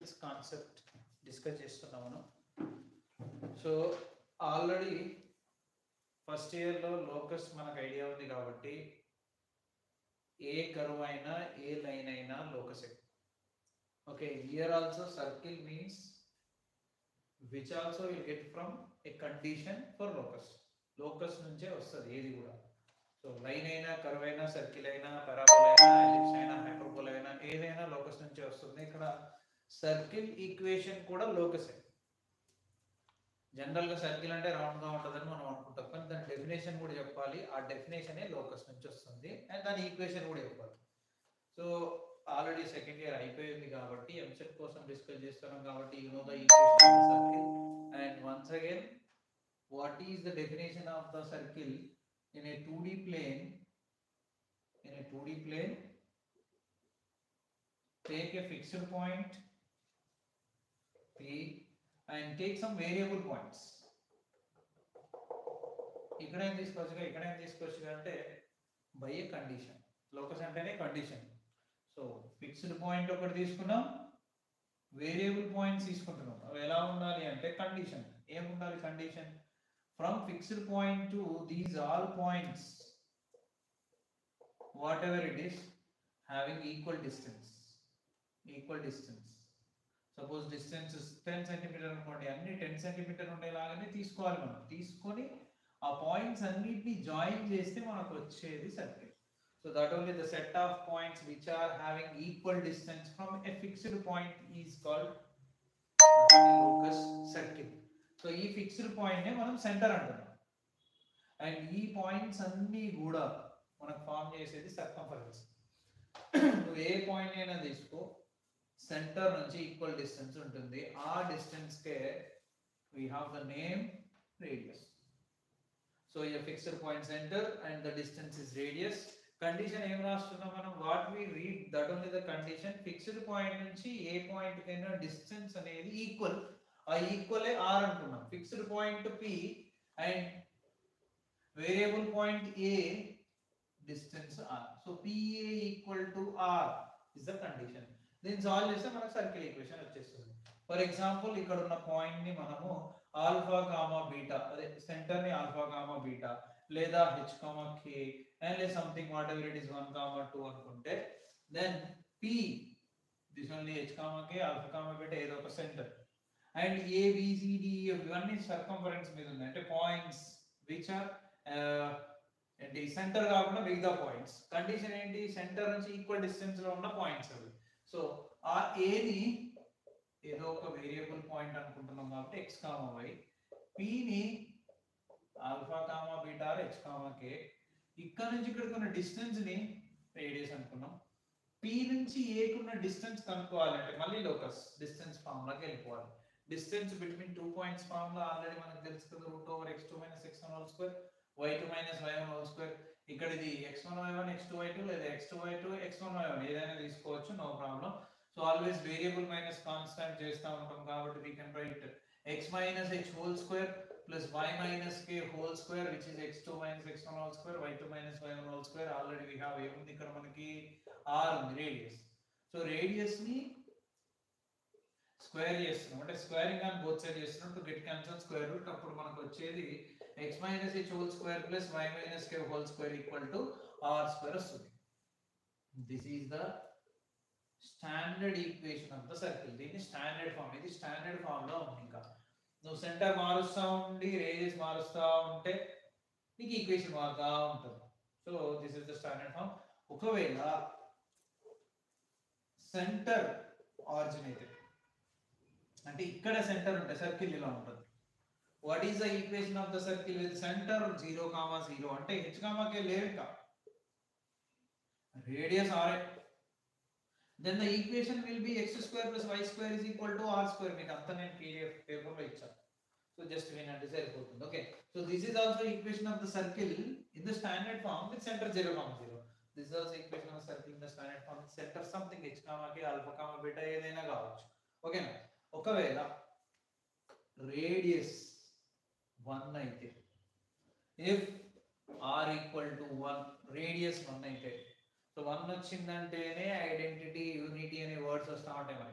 Matrix concept discuss చేస్తున్నాం మనం so already first ఇయర్లో లోకస్ మనకు ఐడియా ఉంది కాబట్టి ఏ కరువు అయినా ఏ లైన్ అయినా లోకసే okay here also circle means which also will get from a condition for locus locus నుంచే వస్తుంది ఏది కూడా సో లైన్ అయినా కర్వ్ అయినా సర్కిల్ అయినా పరాబోల్ అయినా ఎలిప్స్ అయినా హైపర్బోల్ అయినా ఏదైనా లోకస్ నుంచే వస్తుంది ఇక్కడ సర్కిల్ ఈక్వేషన్ కూడా లోకసే జనరల్ గా సర్కిల్ అంటే రౌండ్ గా ఉంటుందని మనం అనుకుంటాం కానీ దాని డెఫినేషన్ కూడా చెప్పాలి ఆ డెఫినేషన్ లోకస్ నుంచి వస్తుంది అండ్ దాని ఈక్వేషన్ కూడా చెప్పాలి సో ఆల్రెడీ సెకండ్ ఇయర్ అయిపోయింది కాబట్టి ఎంసెట్ కోసం డిస్కస్ చేస్తున్నాం కాబట్టి you know the equation of the circle and once again what is the definition of the circle in a 2D plane, in a 2D plane, take a fixed point P and take some variable points. ఇక్కడ ఏం తీసుకోవచ్చుగా ఇక్కడ ఏం తీసుకోవచ్చు అంటే by a condition locus అంటేనే condition so fixed point ఒకటి తీసుకున్నాం variable points తీసుకుంటున్నాం అవి ఎలా ఉండాలి అంటే కండిషన్ ఏం ఉండాలి condition from fixed point to these all points whatever it is having equal distance equal distance suppose distance ten centimetre అనుకోండి అన్ని టెన్ సెంటీమీటర్ ఉండేలాగానే తీసుకోవాలి మనం తీసుకొని ఆ పాయింట్స్ అన్నిటిని జాయిన్ చేస్తే మనకు వచ్చేది circle so that only the set of points which are having equal distance from a fixed point is called locus circle so ఈ ఫిక్స్డ్ పాయింట్ నే మనం సెంటర్ అంటున్నాం అండ్ ఈ పాయింట్స్ అన్ని కూడా మనకు ఫామ్ చేసేది సర్కంఫరెన్స్ నువ్వు ఏ పాయింట్ అయినా తీసుకో సెంటర్ నుంచి ఈక్వల్ డిస్టెన్స్ ఉంటుంది ఆ డిస్టెన్స్ కే we have the name radius so ఈ fixed point centre and the distance is radius condition ఏం రాస్తున్నాం మనం what we read that only the condition fixed point నుంచి ఏ పాయింట్ కైనా డిస్టెన్స్ అనేది ఈక్వల్ ఆ ఈక్వలే ఆర్ అనుకున్నాం fixed point P and variable point A distance R so P A equal to R is the condition దీన్ని సాల్వ్ చేస్తే మనకు సర్కిల్ ఈక్వేషన్ వచ్చేస్తుంది ఫర్ ఎగ్జాంపుల్ ఇక్కడ ఉన్న పాయింట్ ని మనము ఆల్ఫా కామా బీటా అదే సెంటర్ ని ఆల్ఫా కామా బీటా లేదా హెచ్ కామా కే అండ్ లేదా something what ever it is one comma two అనుకుంటే then P this only H comma K alpha comma beta ఏదో ఒక సెంటర్ అండ్ ఏబిసిడి ఇవన్నీ circumference మీద ఉన్నాయి అంటే పాయింట్స్ విచ్ ఆర్ ఏంటి సెంటర్ కాకుండా మిగతా పాయింట్స్ కండిషన్ ఏంటి సెంటర్ నుంచి ఈక్వల్ డిస్టెన్స్ లో ఉన్న పాయింట్స్ అవి సో ఆ ఏని ఏదో ఒక వేరియబుల్ పాయింట్ అనుకుంటున్నాం కాబట్టి ఎక్స్ కామా వై పిని alpha comma beta H comma K ఇక్కడ నుంచి ఇక్కడికి ఉన్న డిస్టెన్స్ ని రేడియస్ అనుకున్నాం పి నుంచి ఏకున్న డిస్టెన్స్ కనుక్కోవాలంటే మళ్ళీ లోకస్ డిస్టెన్స్ ఫార్ములాకి వెళ్ళిపోవాలి distance between two points formula already మనకు తెలుసు కదా root over X two minus X one whole square Y two minus why one whole square ఇక్కడ ఇది X one why one X two why two లేదా X two why two X one why one ఏదైనా తీసుకోవచ్చు no problem so always variable minus constant చేస్తూ ఉంటాం కాబట్టి we can write X minus H whole square plus why minus K whole square which is X two minus X one whole square Y two minus why one whole square already we have ఏముంది ఇక్కడ మనకి R ఉంది radius so radius ని square చేస్తున్నాం అంటే squaring అని both side చేస్తున్నాం to get cancel square root అప్పుడు మనకు వచ్చేది X minus H whole square plus why minus K whole square equal to are square వస్తుంది this is the standard equation of the circle దీన్ని standard form ఇది standard form లో ఉంది ఇంకా నువ్వు సెంటర్ మారుస్తా ఉండి రేడియస్ మారుస్తా ఉంటే నీకు ఈక్వేషన్ మారుతా ఉంటుంది so this is the standard form ఒకవేళ సెంటర్ ఆరిజిన్ అయితే అంటే ఇక్కడ సెంటర్ ఉంటే సర్కిల్ ఇలా ఉంటుంది what is the equation of the circle with centre zero comma zero అంటే హెచ్ కామాకే లేవు ఇంకా radius R then the equation will be X square plus why square is equal to are square మీకు అంతా నేను PDF paper లో ఇచ్చాను so just వినండి సరిపోతుంది okay so this is also equation of the circle in the standard form with centre zero comma zero this also equation of circle in the standard form with centre something h కామాకి alpha comma beta ఏదైనా కావచ్చు ఓకేనా ఒకవేళ radius one అయితే if r equal to one radius one అయితే so one వచ్చిందంటేనే identity unity అనే words వస్తూ ఉంటాయి మనకి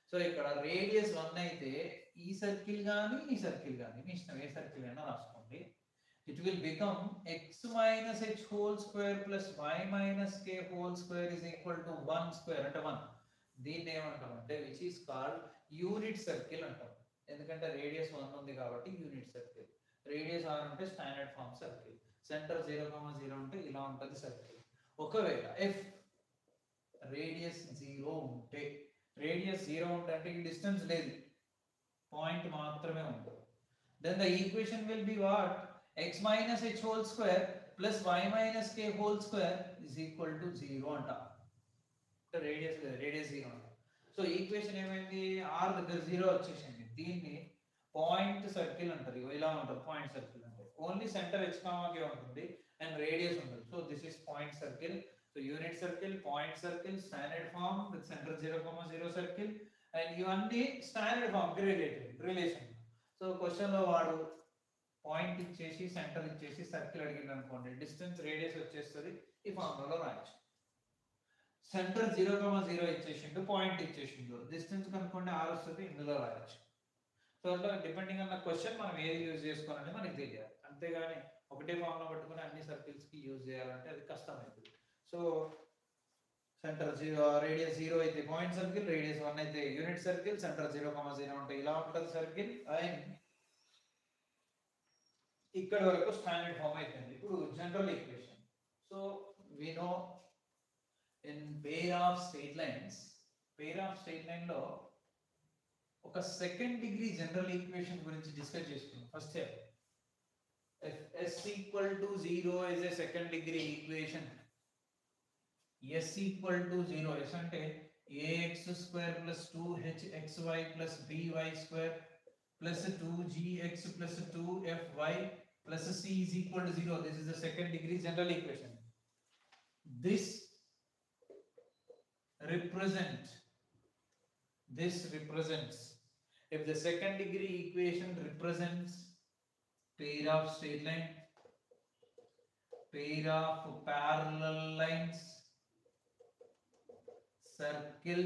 సో ఇక్కడ రేడియస్ వన్ అయితే ఈ సర్కిల్ కానీ ఈ సర్కిల్ కానీ మీ ఇష్టం ఏ సర్కిల్ అయినా రాసుకోండి it will become x minus H whole square plus why minus K whole square is equal to one square అంటే వన్ దీన్ని ఏమంటాం అంటే which is called unit circle అంటాం ఎందుకంటే రేడియస్ వన్ ఉంది కాబట్టి యూనిట్ సర్కిల్ రేడియస్ ఆర్ అంటే standard form circle centre zero comma zero ఉంటే ఇలా ఉంటుంది సర్కిల్ ఒకవేళ ఎఫ్ రేడియస్ జీరో ఉంటే రేడియస్ జీరో ఉంటే అంటే ఈ డిస్టెన్స్ లేదు పాయింట్ మాత్రమే ఉంటుంది then the equation will be what x minus H whole square plus why minus K whole square is equal to zero అంట రేడియస్ లేదు రేడియస్ జీరో అంట సో ఈక్వేషన్ ఏమైంది ఆర్ దగ్గర జీరో వచ్చేసింది దీన్ని పాయింట్ సర్కిల్ అంటారు ఇగో ఇలా ఉంటుంది పాయింట్ సర్కిల్ అంటే ఓన్లీ సెంటర్ హెచ్ కామాకే ఉంటుంది అండ్ రేడియస్ ఉంటుంది so this is point circle so unit circle point circle standard form with centre zero comma zero circle and ఇవన్నీ స్టాండర్డ్ ఫార్మ్ కి రిలేటెడ్ రిలేషన్ సో క్వశ్చన్ లో వాడు point ఇచ్చేసి centre ఇచ్చేసి circle అడిగింది అనుకోండి డిస్టెన్స్ రేడియస్ వచ్చేస్తుంది ఈ ఫార్ములాలో రాయొచ్చు సెంటర్ జీరో కామా జీరో ఇచ్చేసిండు పాయింట్ ఇచ్చేసిండు డిస్టెన్స్ కనుక్కోండి ఆర్ వస్తుంది ఇందులో రాయొచ్చు సో అట్లా డిపెండింగ్ అన్న క్వశ్చన్ మనం ఏది యూజ్ చేసుకోవాలని మనకి తెలియాలి అంతేగాని ఒకటే ఫార్ములా పట్టుకుని అన్ని సర్కిల్స్ కి యూజ్ చేయాలంటే అది కష్టం అవుతుంది so centre zero radius zero అయితే పాయింట్ సర్కిల్ రేడియస్ వన్ అయితే unit circle centre zero comma zero ఉంటే ఇలా ఉంటుంది సర్కిల్ అండ్ ఇక్కడ వరకు స్టాండర్డ్ ఫామ్ అయిపోయింది ఇప్పుడు general equation so we know in pair of straight lines pair of straight line లో ఒక సెకండ్ డిగ్రీ జనరల్ ఈక్వేషన్ గురించి డిస్కస్ చేసుకున్నాం first year S equal to zero is a second degree equation S equal to zero S అంటే a x square plus two h x y plus b y square plus two GX plus two f y plus C is equal to zero this is the second degree general equation this represent this represents if the second degree equation represents pair of straight line pair of parallel lines circle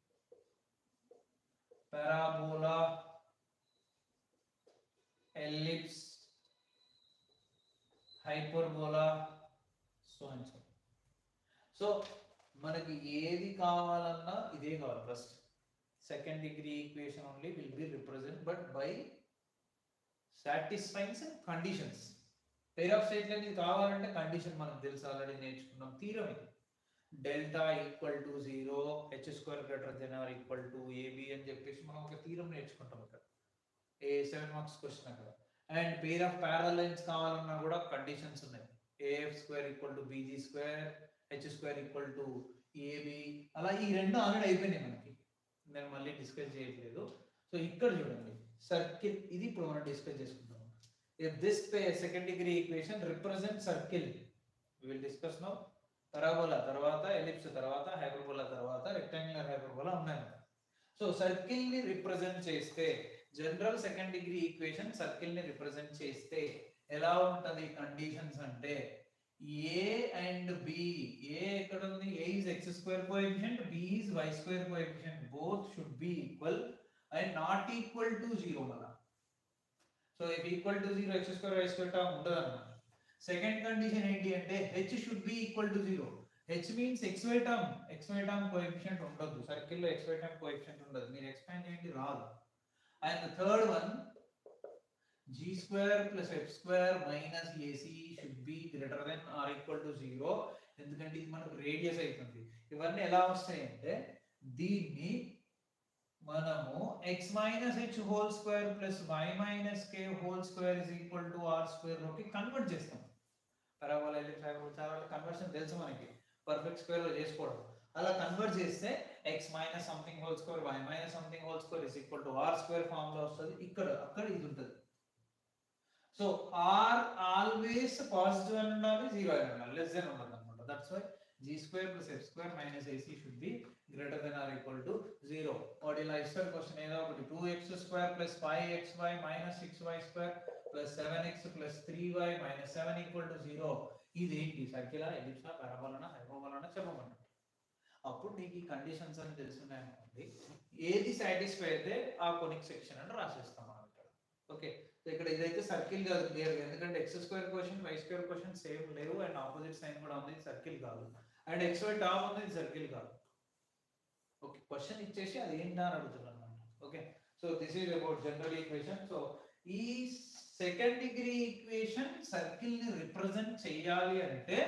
parabola ellipse hyperbola so and so so మనకి ఏది కావాలన్నా ఇదే కావాలి first second degree equation only will be represent but by satisfying some conditions pair of straight line ఇది కావాలంటే condition మనకు తెలుసు already నేర్చుకున్నాం తీరం ఇది delta equal to zero h square greater than or equal to a b అని చెప్పేసి మనం ఒక తీరం నేర్చుకుంటాం ఇక్కడ ఏ సెవెన్ మార్క్స్ క్వశ్చన్ అక్కడ and pair of parallel lines కావాలన్నా కూడా కండిషన్స్ ఉన్నాయి a f square equal to b g square H square equal to a b అలా ఈ రెండు ఆల్రెడీ అయిపోయినాయి మనకి నేను మళ్ళీ డిస్కస్ చేయట్లేదు సో ఇక్కడ చూడండి సర్కిల్ ఇది ఇప్పుడు మనం డిస్కస్ చేసుకుంటాం if this second degree equation represent circle will discuss no parabola తర్వాత ఎలిప్స్ తర్వాత హైపర్బోలా తర్వాత రెక్టాంగులర్ హైపర్బోలా ఉన్నాయి సో సర్కిల్ ని రిప్రజెంట్ చేస్తే general second degree equation circle ని రిప్రజెంట్ చేస్తే ఎలా ఉంటది కండిషన్స్ అంటే ఏ అండ్ బి ఏ ఎక్కడ ఉంది a is x square coefficient b is y square coefficient both should be equal and not equal to zero మళ్ళా so if equal to zero x square y square term ఉండదు అన్నమాట second condition ఏంటి అంటే h should be equal to zero h means x y term x y term coefficient ఉండదు circle లో x y term coefficient ఉండదు మీరు expand చేయండి రాదు and third one g square plus f square minus ac should be greater than or equal to 0 ఎందుకంటే ఇది మనకు radius అవుతుంది ఇవన్నీ ఎలా వస్తాయంటే దీన్ని మనము x minus H whole square plus why minus K whole square is equal to are square లోకి కన్వర్ట్ చేస్తాం పరాబోలా ఎలిప్స్ హైపర్బోలా చాలా కన్వర్షన్ తెలుసు మనకి పర్ఫెక్ట్ స్క్వేర్ లో చేసుకోవడం అలా కన్వర్ట్ చేస్తే x minus something whole square y minus something whole square is equal to are square form లో వస్తుంది ఇక్కడ అక్కడ ఇది ఉంటుంది సో ఆర్ ఆల్వేస్ పాజిటివ్ అని ఉండాలి జీరో అని ఉండాలి లెస్ దెన్ ఉండదు అనమాట that's why g square plus f square minus a c should be greater than or equal to zero వాటి ఇలా ఇస్తారు క్వశ్చన్ ఏదో ఒకటి two x square plus five x y minus six y square plus seven x plus three y minus seven equal to zero ఇది ఏంటి సర్కిలా ఎలిప్సా పరబోలనా హైపోబోలనా చెప్పమన్నా అప్పుడు నీకు ఈ కండిషన్స్ అని తెలుసున్నాయి అనుకోండి ఏది సాటిస్ఫై అయితే ఆ కొనిక్ సెక్షన్ అని రాసేస్తాం మనం ఇక్కడ ఓకే సో ఇక్కడ ఇదైతే సర్కిల్ కాదు క్లియర్ ఎందుకంటే x square question y square question same లేవు అండ్ ఆపోజిట్ సైన్ కూడా ఉంది సర్కిల్ కాదు అండ్ ఎక్స్ వై టాప్ ఉంది సర్కిల్ కాదు ఓకే క్వశ్చన్ ఇచ్చేసి అది ఏంటా అని అడుగుతున్నాను అనమాట okay so this is about general equation so ఈ సెకండ్ డిగ్రీ ఈక్వేషన్ సర్కిల్ ని రిప్రజెంట్ చేయాలి అంటే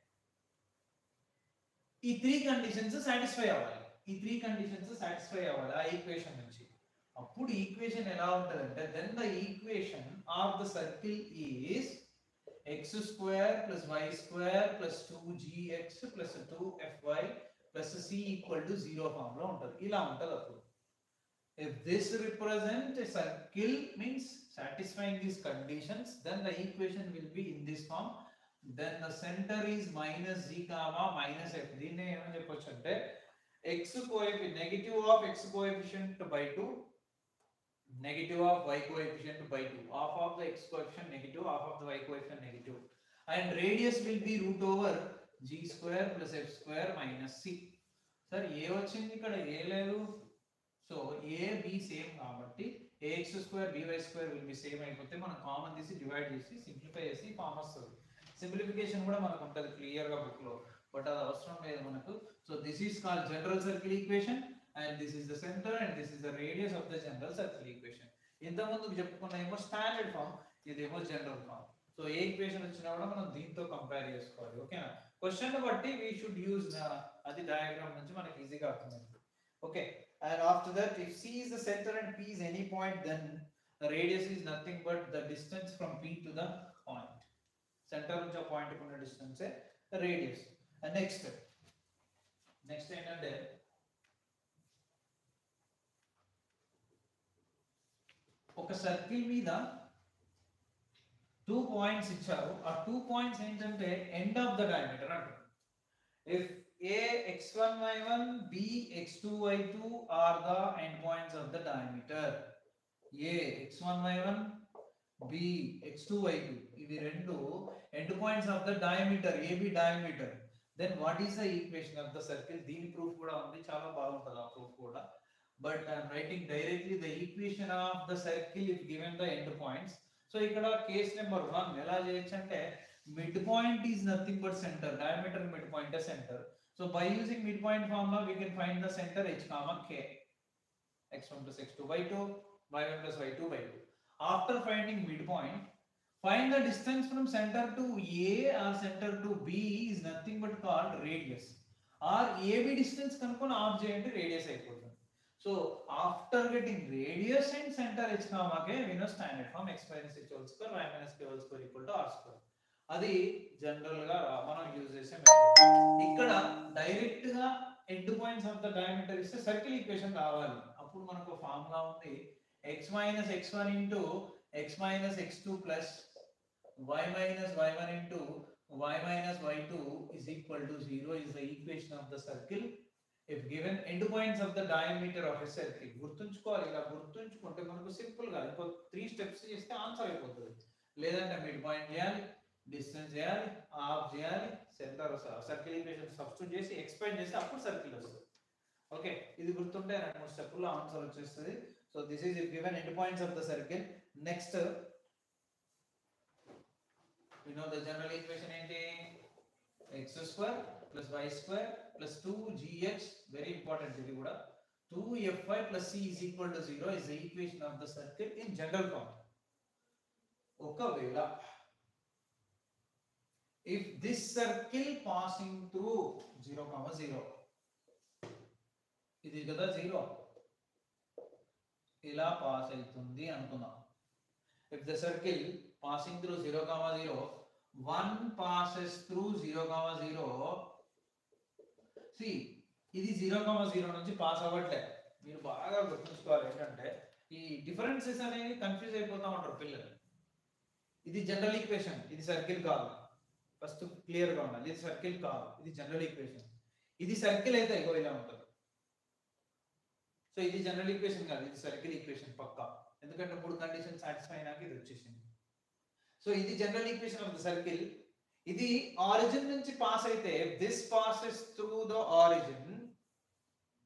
ఈ త్రీ కండిషన్స్ సాటిస్ఫై అవ్వాలి ఈ త్రీ కండిషన్స్ సాటిస్ఫై అవ్వాలి ఆ ఈక్వేషన్ నుంచి అప్పుడు ఈక్వేషన్ ఎలా ఉంటదంటే then the equation of the circle is x square plus why square plus two GX plus two f y plus c equal to zero form లో ఉంటది ఇలా ఉంటది అప్పుడు if this represent a circle means satisfying these conditions then the equation will be in this form then the center is minus z comma minus f దీన్ని ఏమని చెప్పొచ్చు అంటే x coefficient negative of x coefficient by 2 negative of y coefficient by 2 half of the x coefficient negative half of the y coefficient negative and radius will be root over g square plus f square minus c sir a వచ్చింది ఇక్కడ a లేదు so a b same కాబట్టి a x square b y square will be same అయిపోతే మనం common తీసి divide చేసి simplify చేసి form వస్తుంది సింప్లిఫికేషన్ కూడా మనకు ఉంటుంది క్లియర్ గా బుక్ లో బట్ అది అవసరం లేదు మనకు so this is call general circle equation and this is the centre and this is the radius of the general circle equation ఇంత ముందుకు చెప్పుకున్న ఏమో స్టాండర్డ్ ఫామ్ ఇదేమో జనరల్ ఫామ్ సో ఏ ఈక్వేషన్ వచ్చినా కూడా మనం దీంతో కంపేర్ చేసుకోవాలి ఓకేనా క్వశ్చన్ బట్టి వీ షుడ్ యూజ్ అది డయాగ్రామ్ నుంచి మనకి ఈజీగా అర్థమవుతుంది okay and after that if c is the center and p is any point then the radius is nothing but the distance from p to the point center నుంచి ఆ point ఉన్న distance radius and next next ఏంటంటే ఒక circle మీద two points ఇచ్చారు ఆ two points ఏంటంటే end of the diameter అంటారు if A x1 y1 B x2 y2 are the endpoints of the diameter. A x1 y1 B x2 y2 ఇవి రెండు end points of the diameter AB diameter then what is the equation of the circle దీని proof కూడా ఉంది చాలా బాగుంటుంది ఆ proof కూడా but I'm writing directly the equation of the circle if given the end points so ఇక్కడ case number one ఎలా చేయొచ్చు అంటే mid point is nothing but centre diameter mid point centre So by using midpoint formula, we can find the center h comma k. x1 plus x2 by 2, y1 plus y2 by 2. After finding midpoint, find the distance from center to A or center to B is nothing but called radius. Or AB distance కనుక్కొని half చేయండి radius అయిపోతుంది so after getting radius and centre h comma k we know standard form x minus h whole square y minus k whole square equal to r square. అది general గా మనం use చేసే method ఇక్కడ direct గా end points of the diameter ఇస్తే circle equation రావాలి అప్పుడు మనకు ఫార్ములా ఉంది x minus X one into x minus x two plus why minus why one into y minus y two is equal to zero is the equation of the circle if given end points of the diameter of a circle గుర్తుంచుకోవాలి ఇలా గుర్తుంచుకుంటే మనకు simple గా ఇంకో three steps చేస్తే answer అయిపోతుంది లేదంటే mid point చేయాలి డిస్టెన్స్ చేయాలి ఆఫ్ చేయాలి సెంటర్ సర్కిల్ ఈక్వేషన్ సబ్స్టిట్యూట్ చేసి ఎక్స్పాండ్ చేసి అప్పుడు సర్కిల్ వస్తుంది ఓకే ఇది గుర్తుంటే రెండు మూడు స్టెప్పుల్లో ఆన్సర్ వచ్చేస్తుంది so this is if given end points of the circle next you know the general equation ఏంటి x square plus why square plus two g h very important ఇది కూడా two f y plus C is equal to zero is the equation of the circle in general form ఒకవేళ if this circle passing through 0 comma 0 ఇది కదా zero ఇలా pass అవుతుంది అనుకుందాం if the circle passing through zero comma zero one passes through zero comma zero c ఇది జీరో comma జీరో నుంచి పాస్ అవ్వట్లే మీరు బాగా గుర్తుంచుకోవాలి ఏంటంటే ఈ డిఫరెన్సెస్ అనేవి కన్ఫ్యూజ్ అయిపోతా ఉంటారు పిల్లలు ఇది జనరల్ ఈక్వేషన్ ఇది సర్కిల్ కాదు ఫస్ట్ క్లియర్ గా ఉండాలి ఇది సర్కిల్ కాదు ఇది జనరల్ ఈక్వేషన్ ఇది సర్కిల్ అయితే ఇగో ఇలా ఉంటుంది సో ఇది జనరల్ ఈక్వేషన్ కాదు ఇది సర్కిల్ ఈక్వేషన్ పక్కా ఎందుకంటే మూడు కండిషన్ సాటిస్ఫై అయినాక ఇది వచ్చేసింది సో ఇది general equation of the circle ఇది ఆరిజిన్ నుంచి పాస్ అయితే this passes through the origin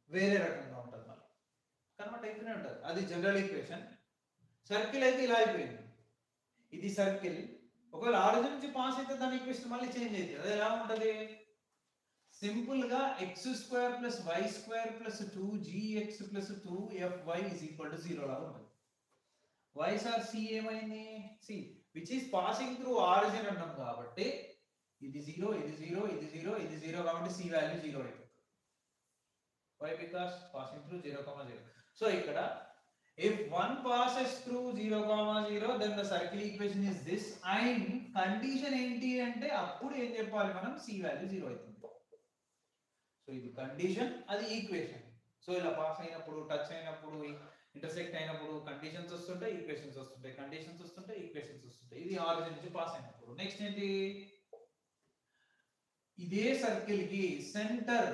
వేరే రకంగా ఉంటుంది మళ్ళీ కనమాట అయితేనే ఉంటుంది అది జనరల్ ఈక్వేషన్ సర్కిల్ అయితే ఇలా అయిపోయింది ఇది సర్కిల్ ఒకవేళ ఆరిజిన్ నుంచి పాస్ అయితే దాని ఈక్వేషన్ మళ్ళీ చేంజ్ అయింది అది ఎలా ఉంటుంది సింపుల్ గా x square plus why square plus two GX plus two F y is equal to zero లాగా ఉంటుంది వైస్ ఆర్ సి ఏమైంది c which is passing through origin అన్నాం కాబట్టి ఇది జీరో ఇది జీరో ఇది జీరో ఇది జీరో కాబట్టి సి వాల్యూ జీరో అయిపోతుంది why because passing through zero comma zero so ఇక్కడ if one passes through zero comma zero then the circle equation is this and condition ఏంటి అంటే అప్పుడు ఏం చెప్పాలి మనం సి వాల్యూ జీరో అవుతుంది సో ఇది కండిషన్ అది ఈక్వేషన్ సో ఇలా పాస్ అయినప్పుడు టచ్ అయినప్పుడు ఇంటర్సెక్ట్ అయినప్పుడు కండిషన్స్ వస్తుంటాయి ఈక్వేషన్స్ వస్తుంటాయి కండిషన్స్ వస్తుంటాయి ఈక్వేషన్స్ వస్తుంటాయి ఇది ఆరిజిన్ నుంచి పాస్ అయినప్పుడు నెక్స్ట్ ఏంటి ఇదే సర్కిల్ కి centre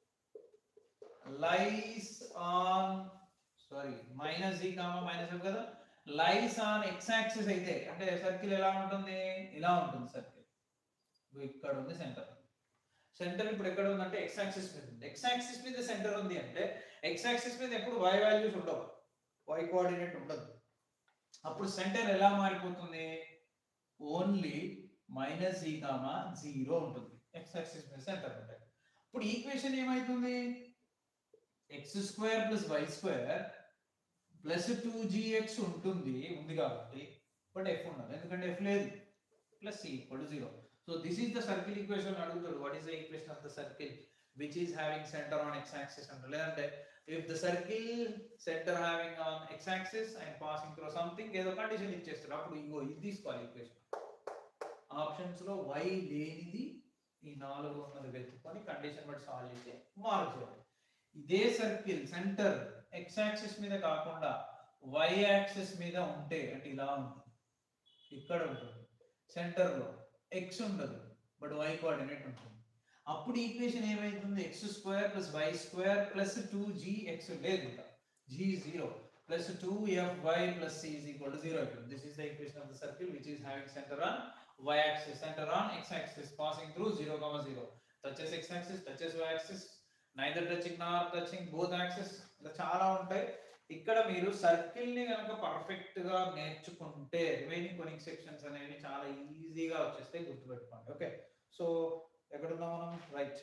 lies on sorry minus g comma minus f కదా లైస్ ఆన్ ఎక్స్ యాక్సిస్ అయితే అంటే సర్కిల్ ఎలా ఉంటుంది ఇలా ఉంటుంది సర్కిల్ ఇక్కడ ఉంది సెంటర్ సెంటర్ ఇప్పుడు ఎక్కడ ఉందంటే ఎక్స్ యాక్సిస్ మీద ఉంది ఎక్స్ యాక్సిస్ మీద సెంటర్ ఉంది అంటే ఎక్స్ యాక్సిస్ మీద ఎప్పుడు వై వాల్యూస్ ఉండవు వై కోఆర్డినేట్ ఉండదు అప్పుడు సెంటర్ ఎలా మారిపోతుంది only minus g comma zero ఉంటుంది ఎక్స్ యాక్సిస్ మీద సెంటర్ ఉంటాయి ఇప్పుడు ఈక్వేషన్ ఏమైతుంది x square plus why square plus two g x ఉంటుంది ఉంది కాబట్టి బట్ ఎఫ్ ఉండదు ఎందుకంటే ఎఫ్ లేదు plus c equal to zero so this is the circle equation అడుగుతాడు what is the equation of the circle which is having centre on x axis అంటారు లేదంటే if the circle centre having on x axis and passing through something ఏదో condition ఇచ్చేస్తారు అప్పుడు ఇంకో ఇది తీసుకోవాలి equation options లో వై లేనిది ఈ నాలుగు ఉన్నది వెతుక్కొని కండిషన్ బట్టి సాల్వ్ చేసి మార్క్ చేయాలి ఇదే సర్కిల్ సెంటర్ ఎక్స్ యాక్సిస్ మీద కాకుండా వై యాక్సిస్ మీద ఉంటే అంటే ఇలా ఉంటుంది ఇక్కడ ఉంటుంది సెంటర్ లో ఎక్స్ ఉండదు బట్ వై కోఆర్డినేట్ ఉంటుంది అప్పుడు ఈక్వేషన్ ఏమైతుంది x square plus why square plus two g x లేదు ఇంకా g zero plus two f y plus C is equal to zero అవుతుంది this is the equation of the circle which is having centre on y axis center on x axis passing through 0 comma 0 touches x axis touches y axis neither touching nor touching both axis ఇలా చాలా ఉంటాయి ఇక్కడ మీరు circle ని కనుక perfect గా నేర్చుకుంటే remaining conic sections అనేవి చాలా ఈజీగా వచ్చేస్తాయి గుర్తుపెట్టుకోండి ఓకే సో ఎక్కడున్నాం మనం right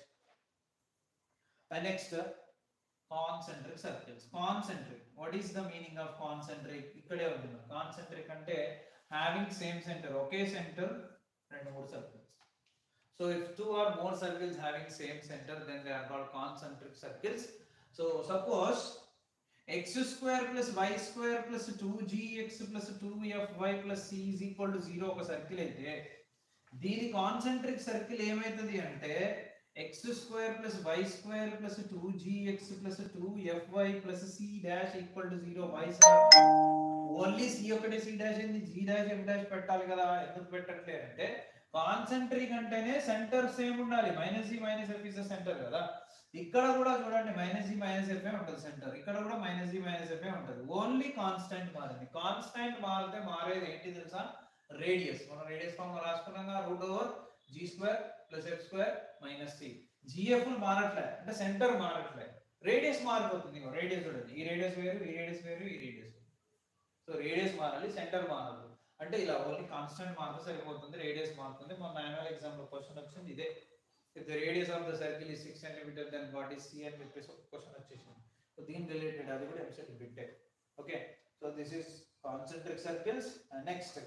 next concentric circles concentric what is the meaning of concentric ఇక్కడే ఉంటుంది కాన్సెంట్రిక్ అంటే హ్యావింగ్ సేమ్ సెంటర్ ఒకే సెంటర్ రెండు మూడు circles so if two or more circles having same centre then they are called concentric circles so suppose x square plus why square plus two X plus two f y plus C is equal to zero ఒక circle అయితే దీని concentric circle ఏమైతుంది అంటే X square plus why square plus two X plus two f y plus c dash equal to zero why only c ఒకటే c dash ఏంది g dash f dash పెట్టాలి కదా ఎందుకు పెట్టట్లేదు అంటే కాన్సెంట్రిక్ అంటేనే సెంటర్ సేమ్ ఉండాలి minus g minus f is centre కదా ఇక్కడ కూడా చూడండి మైనస్ జీ మైనస్ ఎఫ్ ఉంటుంది సెంటర్ ఇక్కడ కూడా మైనస్ జీ మైనస్ ఎఫ్ ఉంటుంది ఓన్లీ కాన్స్టెంట్ మారింది కాన్స్టెంట్ మారితే మారేది ఏంటి తెలుసా రేడియస్ మనం రేడియస్ ఫార్మ్ రాసుకున్నాం root over g square plus f square minus c g f మారట్లే అంటే సెంటర్ మారట్లే రేడియస్ మారిపోతుంది రేడియస్ చూడండి ఈ రేడియస్ వేరు ఈ రేడియస్ వేరు ఈ రేడియస్ వేరు సో రేడియస్ మారాలి సెంటర్ మారాలి అంటే ఇలా ఓన్లీ కాన్స్టెంట్ మారితే సరిపోతుంది రేడియస్ మారుతుంది మన యాన్యువల్ ఎగ్జామ్ లో క్వశ్చన్ వచ్చింది ఇదే if the radius of the circle is six centimetre then what is c అని చెప్పేసి ఒక క్వశ్చన్ వచ్చేసింది సో దీని రిలేటెడ్ అది కూడా ఎంసెట్ బిట్టే okay so this is concentric circles next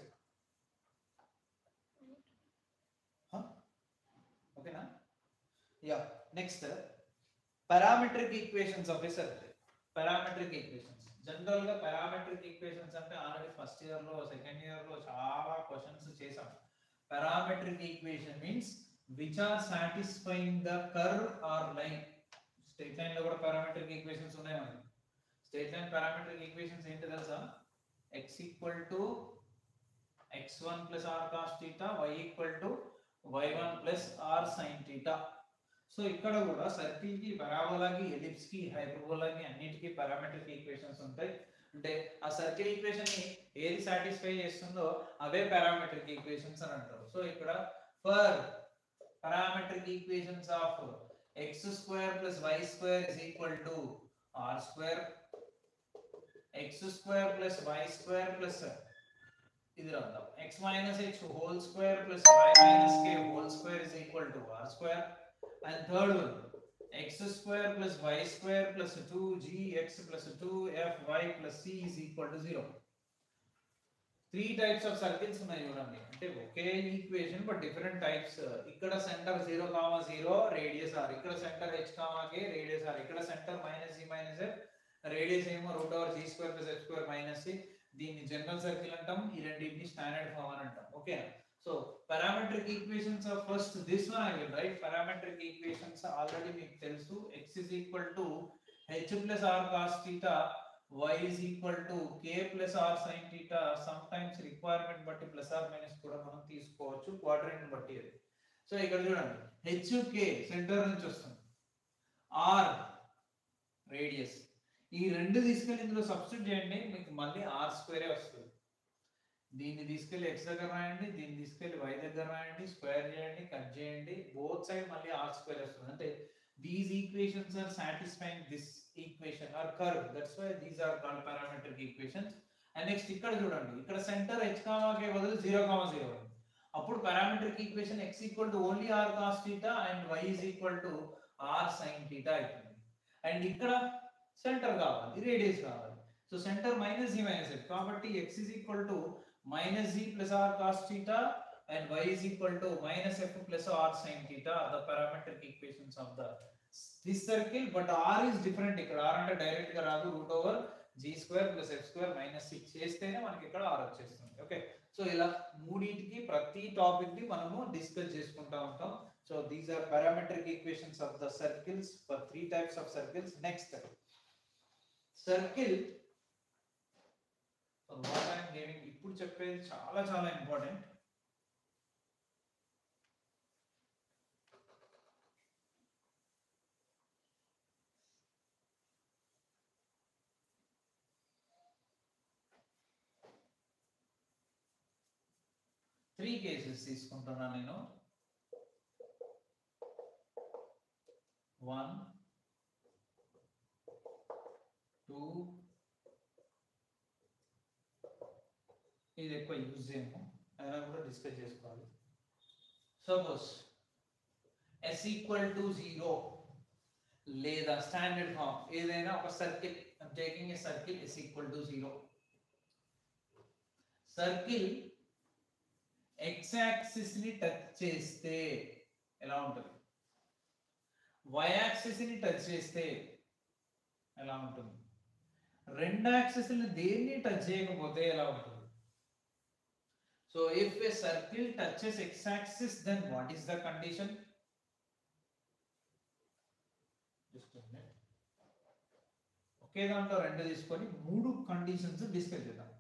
ఓకేనా yeah next parametric equations of a circle parametric equations general గా పారామెట్రిక్ ఈక్వేషన్స్ అంటే ఆల్రెడీ ఫస్ట్ ఇయర్ లో సెకండ్ ఇయర్ లో చాలా క్వశ్చన్స్ చేసాం parametric equation means which are satisfying the curve or line straight line లో కూడా parametric equations ఉన్నాయి మనకి స్ట్రైట్ లైన్ పారామెట్రిక్ ఈక్వేషన్స్ ఏంటి తెలుసా x equal to x1 plus r cos theta y equal to y1 plus r sin theta so ఇక్కడ కూడా circle కి పరాబోలాకి ellipse కి హైపర్బోలాకి అన్నిటికీ పారామెట్రిక్ ఈక్వేషన్స్ ఉంటాయి అంటే ఆ సర్కిల్ ఈక్వేషన్ ని ఏది సాటిస్ఫై చేస్తుందో అవే పారామెట్రిక్ ఈక్వేషన్స్ అని అంటారు సో ఇక్కడ for parametric equations of x square plus why square is equal to are square x square plus why square plus ఇది రాద్దాం x minus H whole square plus why minus K whole square is equal to are square and third one x square plus why square plus two g x plus two f y plus c is equal to zero three types of circles ఉన్నాయి చూడండి అంటే ఒకే equation but different types ఇక్కడ centre zero comma zero radius r ఇక్కడ centre h comma k radius r ఇక్కడ centre minus g minus f radius ఏమో root over g square plus f square minus c దీన్ని general circle అంటాం ఈ రెండింటిని standard form అని అంటాం okay so parametric equations are first this one I will write parametric equations already మీకు తెలుసు x is equal to h plus r cos theta y is equal to k plus r sin theta sometimes requirement బట్టి plus or minus కూడా మనం తీసుకోవచ్చు quadrant బట్టి అది so ఇక్కడ చూడండి హెచ్ కే సెంటర్ నుంచి వస్తుంది ఆర్ రేడియస్ ఈ రెండు తీసుకెళ్ళి ఇందులో సబ్స్టిట్యూట్ చేయండి మీకు మళ్ళీ ఆర్ స్క్వేరే వస్తుంది దీన్ని తీసుకెళ్ళి ఎక్స్ దగ్గర రాయండి దీన్ని తీసుకెళ్ళి వై దగ్గర రాయండి స్క్వేర్ చేయండి కట్ చేయండి బోత్ సైడ్ మళ్ళీ ఆర్ స్క్వేర్ వస్తుంది అంటే these equations are satisfying this equation or curve that's why these are called parametric equations and next ఇక్కడ చూడండి ఇక్కడ సెంటర్ హెచ్ కామాకే బదులు జీరో కామా జీరో అప్పుడు parametric equation x equal to only r cos theta and y is equal to r sine theta అవుతుంది and ఇక్కడ centre కావాలి radius కావాలి so centre minus g minus f కాబట్టి X is equal to minus z plus r cos theta and y is equal to minus f plus r sin theta are the parametric equations of the this circle but r is different ఇక్కడ r అంటే direct గా రాదు root over g square plus f square minus six చేస్తేనే మనకి ఇక్కడ r వచ్చేస్తుంది okay so ఇలా మూడింటికి ప్రతి టాపిక్ ని మనము డిస్కస్ చేసుకుంటా ఉంటాం so these are parametric equations of the circles for three types of circles next circle what I'm giving ఇప్పుడు చెప్పేది చాలా చాలా ఇంపార్టెంట్ త్రీ కేసెస్ తీసుకుంటున్నా నేను వన్ టూ ఇది ఎక్కువ యూజ్ చేయము అయినా కూడా డిస్కస్ చేసుకోవాలి suppose s equal to zero లేదా స్టాండర్డ్ ఫామ్ ఏదైనా ఒక circle taking a circle is equal to zero circle x axis ని టచ్ చేస్తే ఎలా ఉంటుంది వై యాక్సిస్ ని టచ్ చేస్తే ఎలా ఉంటుంది రెండు యాక్సిస్ దేన్ని టచ్ చేయకపోతే ఎలా ఉంటుంది So if a circle touches x-axis, then what is the condition? Just a minute. ఒకే దాంట్లో రెండు తీసుకొని మూడు కండిషన్స్ డిస్కస్ చేద్దాం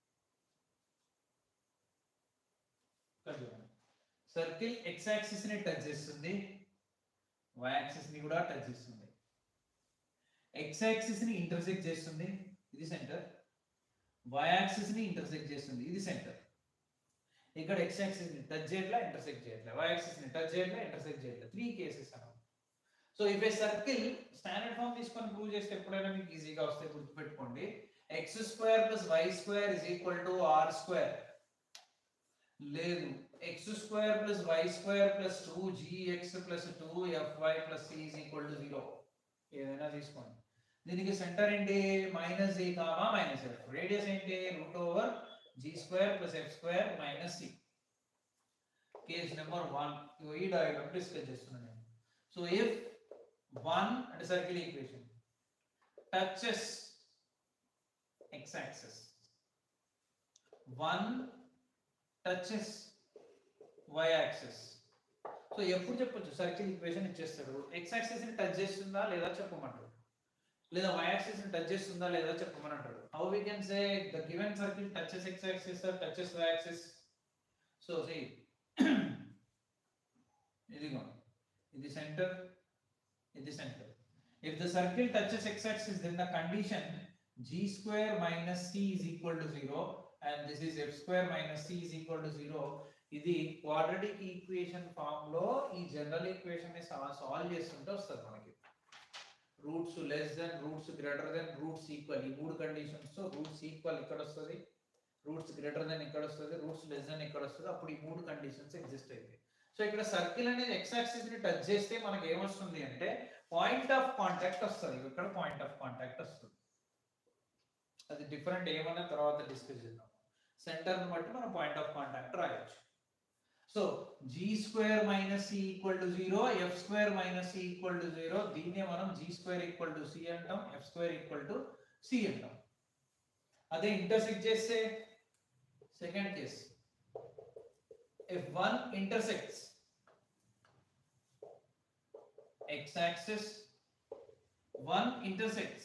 సర్కిల్ ఎక్స్ యాక్సిస్ ని టచ్ చేస్తుంది వై యాక్సిస్ ని కూడా టచ్ చేస్తుంది ఎక్స్ యాక్సిస్ ని ఇంటర్సెక్ట్ చేస్తుంది ఇది సెంటర్ వై యాక్సిస్ ని ఇంటర్సెక్ట్ చేస్తుంది ఇది సెంటర్ ఇక్కడ ఎక్స్ యాక్సిస్ ని టచ్ చేయట్లా ఇంటర్సెక్ట్ చేయట్లా వై యాక్సిస్ ని టచ్ చేయట్లా ఇంటర్సెక్ట్ చేయట్లా త్రీ కేసెస్ అన్నమాట so if a circle standard form తీసుకొని ప్రూవ్ చేస్తే ఎప్పుడైనా మీకు ఈజీగా వస్తే గుర్తుపెట్టుకోండి x square plus why square is equal to are square లేదు x square plus why square plus two GX plus two f y plus C is equal to zero ఏదైనా తీసుకోండి దీనికి సెంటర్ ఏంటి minus a comma minus f radius ఏంటి root over g square plus f square minus c case number one ఈ diagram discuss చేస్తున్నాను నేను so if one అంటే circle equation touches x axes one touches y axes so ఎప్పుడు చెప్పొచ్చు circle equation ఇచ్చేస్తాడు x axes ని touch చేస్తుందా లేదా చెప్పమంటాడు లేదా y axis ని టచ్ చేస్తుందా లేదా చెప్పమని అంటాడు how we can say the given circle touches x axis or touches y axis so see ఇదిగో ఇది సెంటర్ ఇది centre if the circle touches x axis then the condition g square minus c is equal to 0 and this is f square minus c is equal to 0 ఇది quadratic equation form లో ఈ general equation ని solve చేస్తుంటే వస్తుంది మనకి roots less than roots greater than roots equal ఈ మూడు conditions తో రూట్స్ ఈక్వల్ ఇక్కడ వస్తుంది రూట్స్ గ్రేటర్ దెన్ ఇక్కడ వస్తుంది రూట్స్ లెస్ దెన్ ఇక్కడ వస్తుంది అప్పుడు ఈ మూడు కండిషన్స్ ఎగ్జిస్ట్ అయితే సో ఇక్కడ సర్కిల్ అనేది ఎక్స్ యాక్సిస్ ని టచ్ చేస్తే మనకి ఏమొస్తుంది అంటే పాయింట్ ఆఫ్ కాంటాక్ట్ వస్తుంది ఇక్కడ పాయింట్ ఆఫ్ కాంటాక్ట్ వస్తుంది అది డిఫరెంట్ ఏమన్నా తర్వాత డిస్కస్ చేద్దాం సెంటర్ బట్టి మనం పాయింట్ ఆఫ్ కాంటాక్ట్ రాయొచ్చు so g square minus c equal to zero f square minus c equal to zero దీన్నే మనం g square equal to c అంటాం f square equal to c అంటాం అదే ఇంటర్సెక్ట్ చేస్తే second case if one intersects x axis one intersects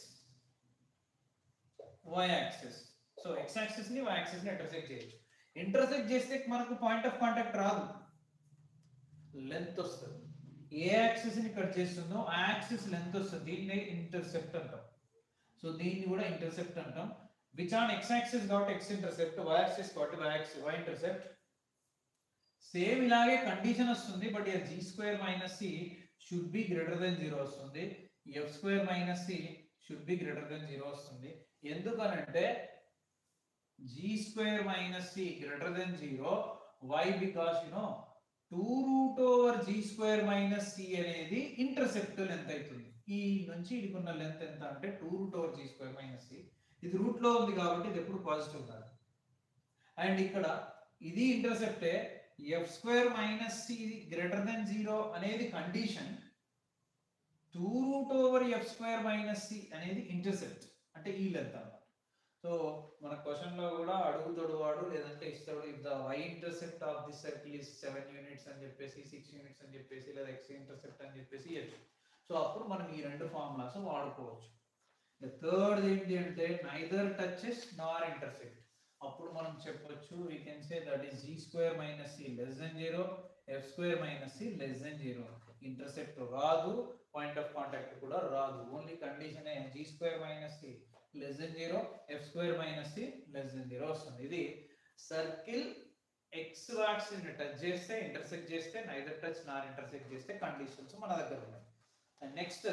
y axis so x axis ని y axis ని intersect చేయొచ్చు intersect చేస్తే మనకు పాయింట్ ఆఫ్ కాంటాక్ట్ రాదు లెంత్ వస్తుంది ఏ యాక్సిస్ ని కట్ చేస్తుందో ఆ యాక్సిస్ లెంత్ వస్తుంది దీన్ని ఇంటర్సెప్ట్ అంటాం సో దీన్ని కూడా ఇంటర్సెప్ట్ అంటాం విచ్ ఆన్ x axis కాబట్టి x ఇంటర్సెప్ట్ y axis కాబట్టి y axis y intercept same ఇలాగే కండిషన్ వస్తుంది but here g square minus c should be greater than zero వస్తుంది f square minus c should be greater than zero వస్తుంది ఎందుకనంటే g square minus c greater than zero why because you know two root over g square minus c అనేది intercept length అవుతుంది ఈ నుంచి ఇదికున్న length ఎంత అంటే two root over g square minus c ఇది root లో ఉంది కాబట్టి ఇది ఎప్పుడు పాజిటివ్ కాదు అండ్ ఇక్కడ ఇది ఇంటర్సెప్టే f square minus c greater than zero అనేది condition two root over f square minus c అనేది ఇంటర్సెప్ట్ అంటే ఈ లెంత్ అన్నమాట సో మన క్వశ్చన్ లో కూడా అడుగుతాడు వాడు లేదంటే ఇస్తాడు if the y intercept of the circle is seven units అని చెప్పేసి సిక్స్ యూనిట్స్ అని చెప్పేసి లేదా ఎక్స్ ఇంటర్సెప్ట్ అని చెప్పేసి ఇవ్వచ్చు సో అప్పుడు మనం ఈ రెండు ఫార్ములాస్ వాడుకోవచ్చు థర్డ్ ఏంటి అంటే నైదర్ టచెస్ నార్ ఇంటర్సెక్ట్ అప్పుడు మనం చెప్పొచ్చు we can say that is g square minus c less than zero f square minus c less than zero intercept రాదు పాయింట్ ఆఫ్ కాంటాక్ట్ కూడా రాదు only condition g square minus c less than zero f square minus c less than zero వస్తుంది ఇది circle x axis ని touch చేస్తే intersect చేస్తే neither touch nor intersect చేస్తే conditions మన దగ్గర ఉన్నాయి and next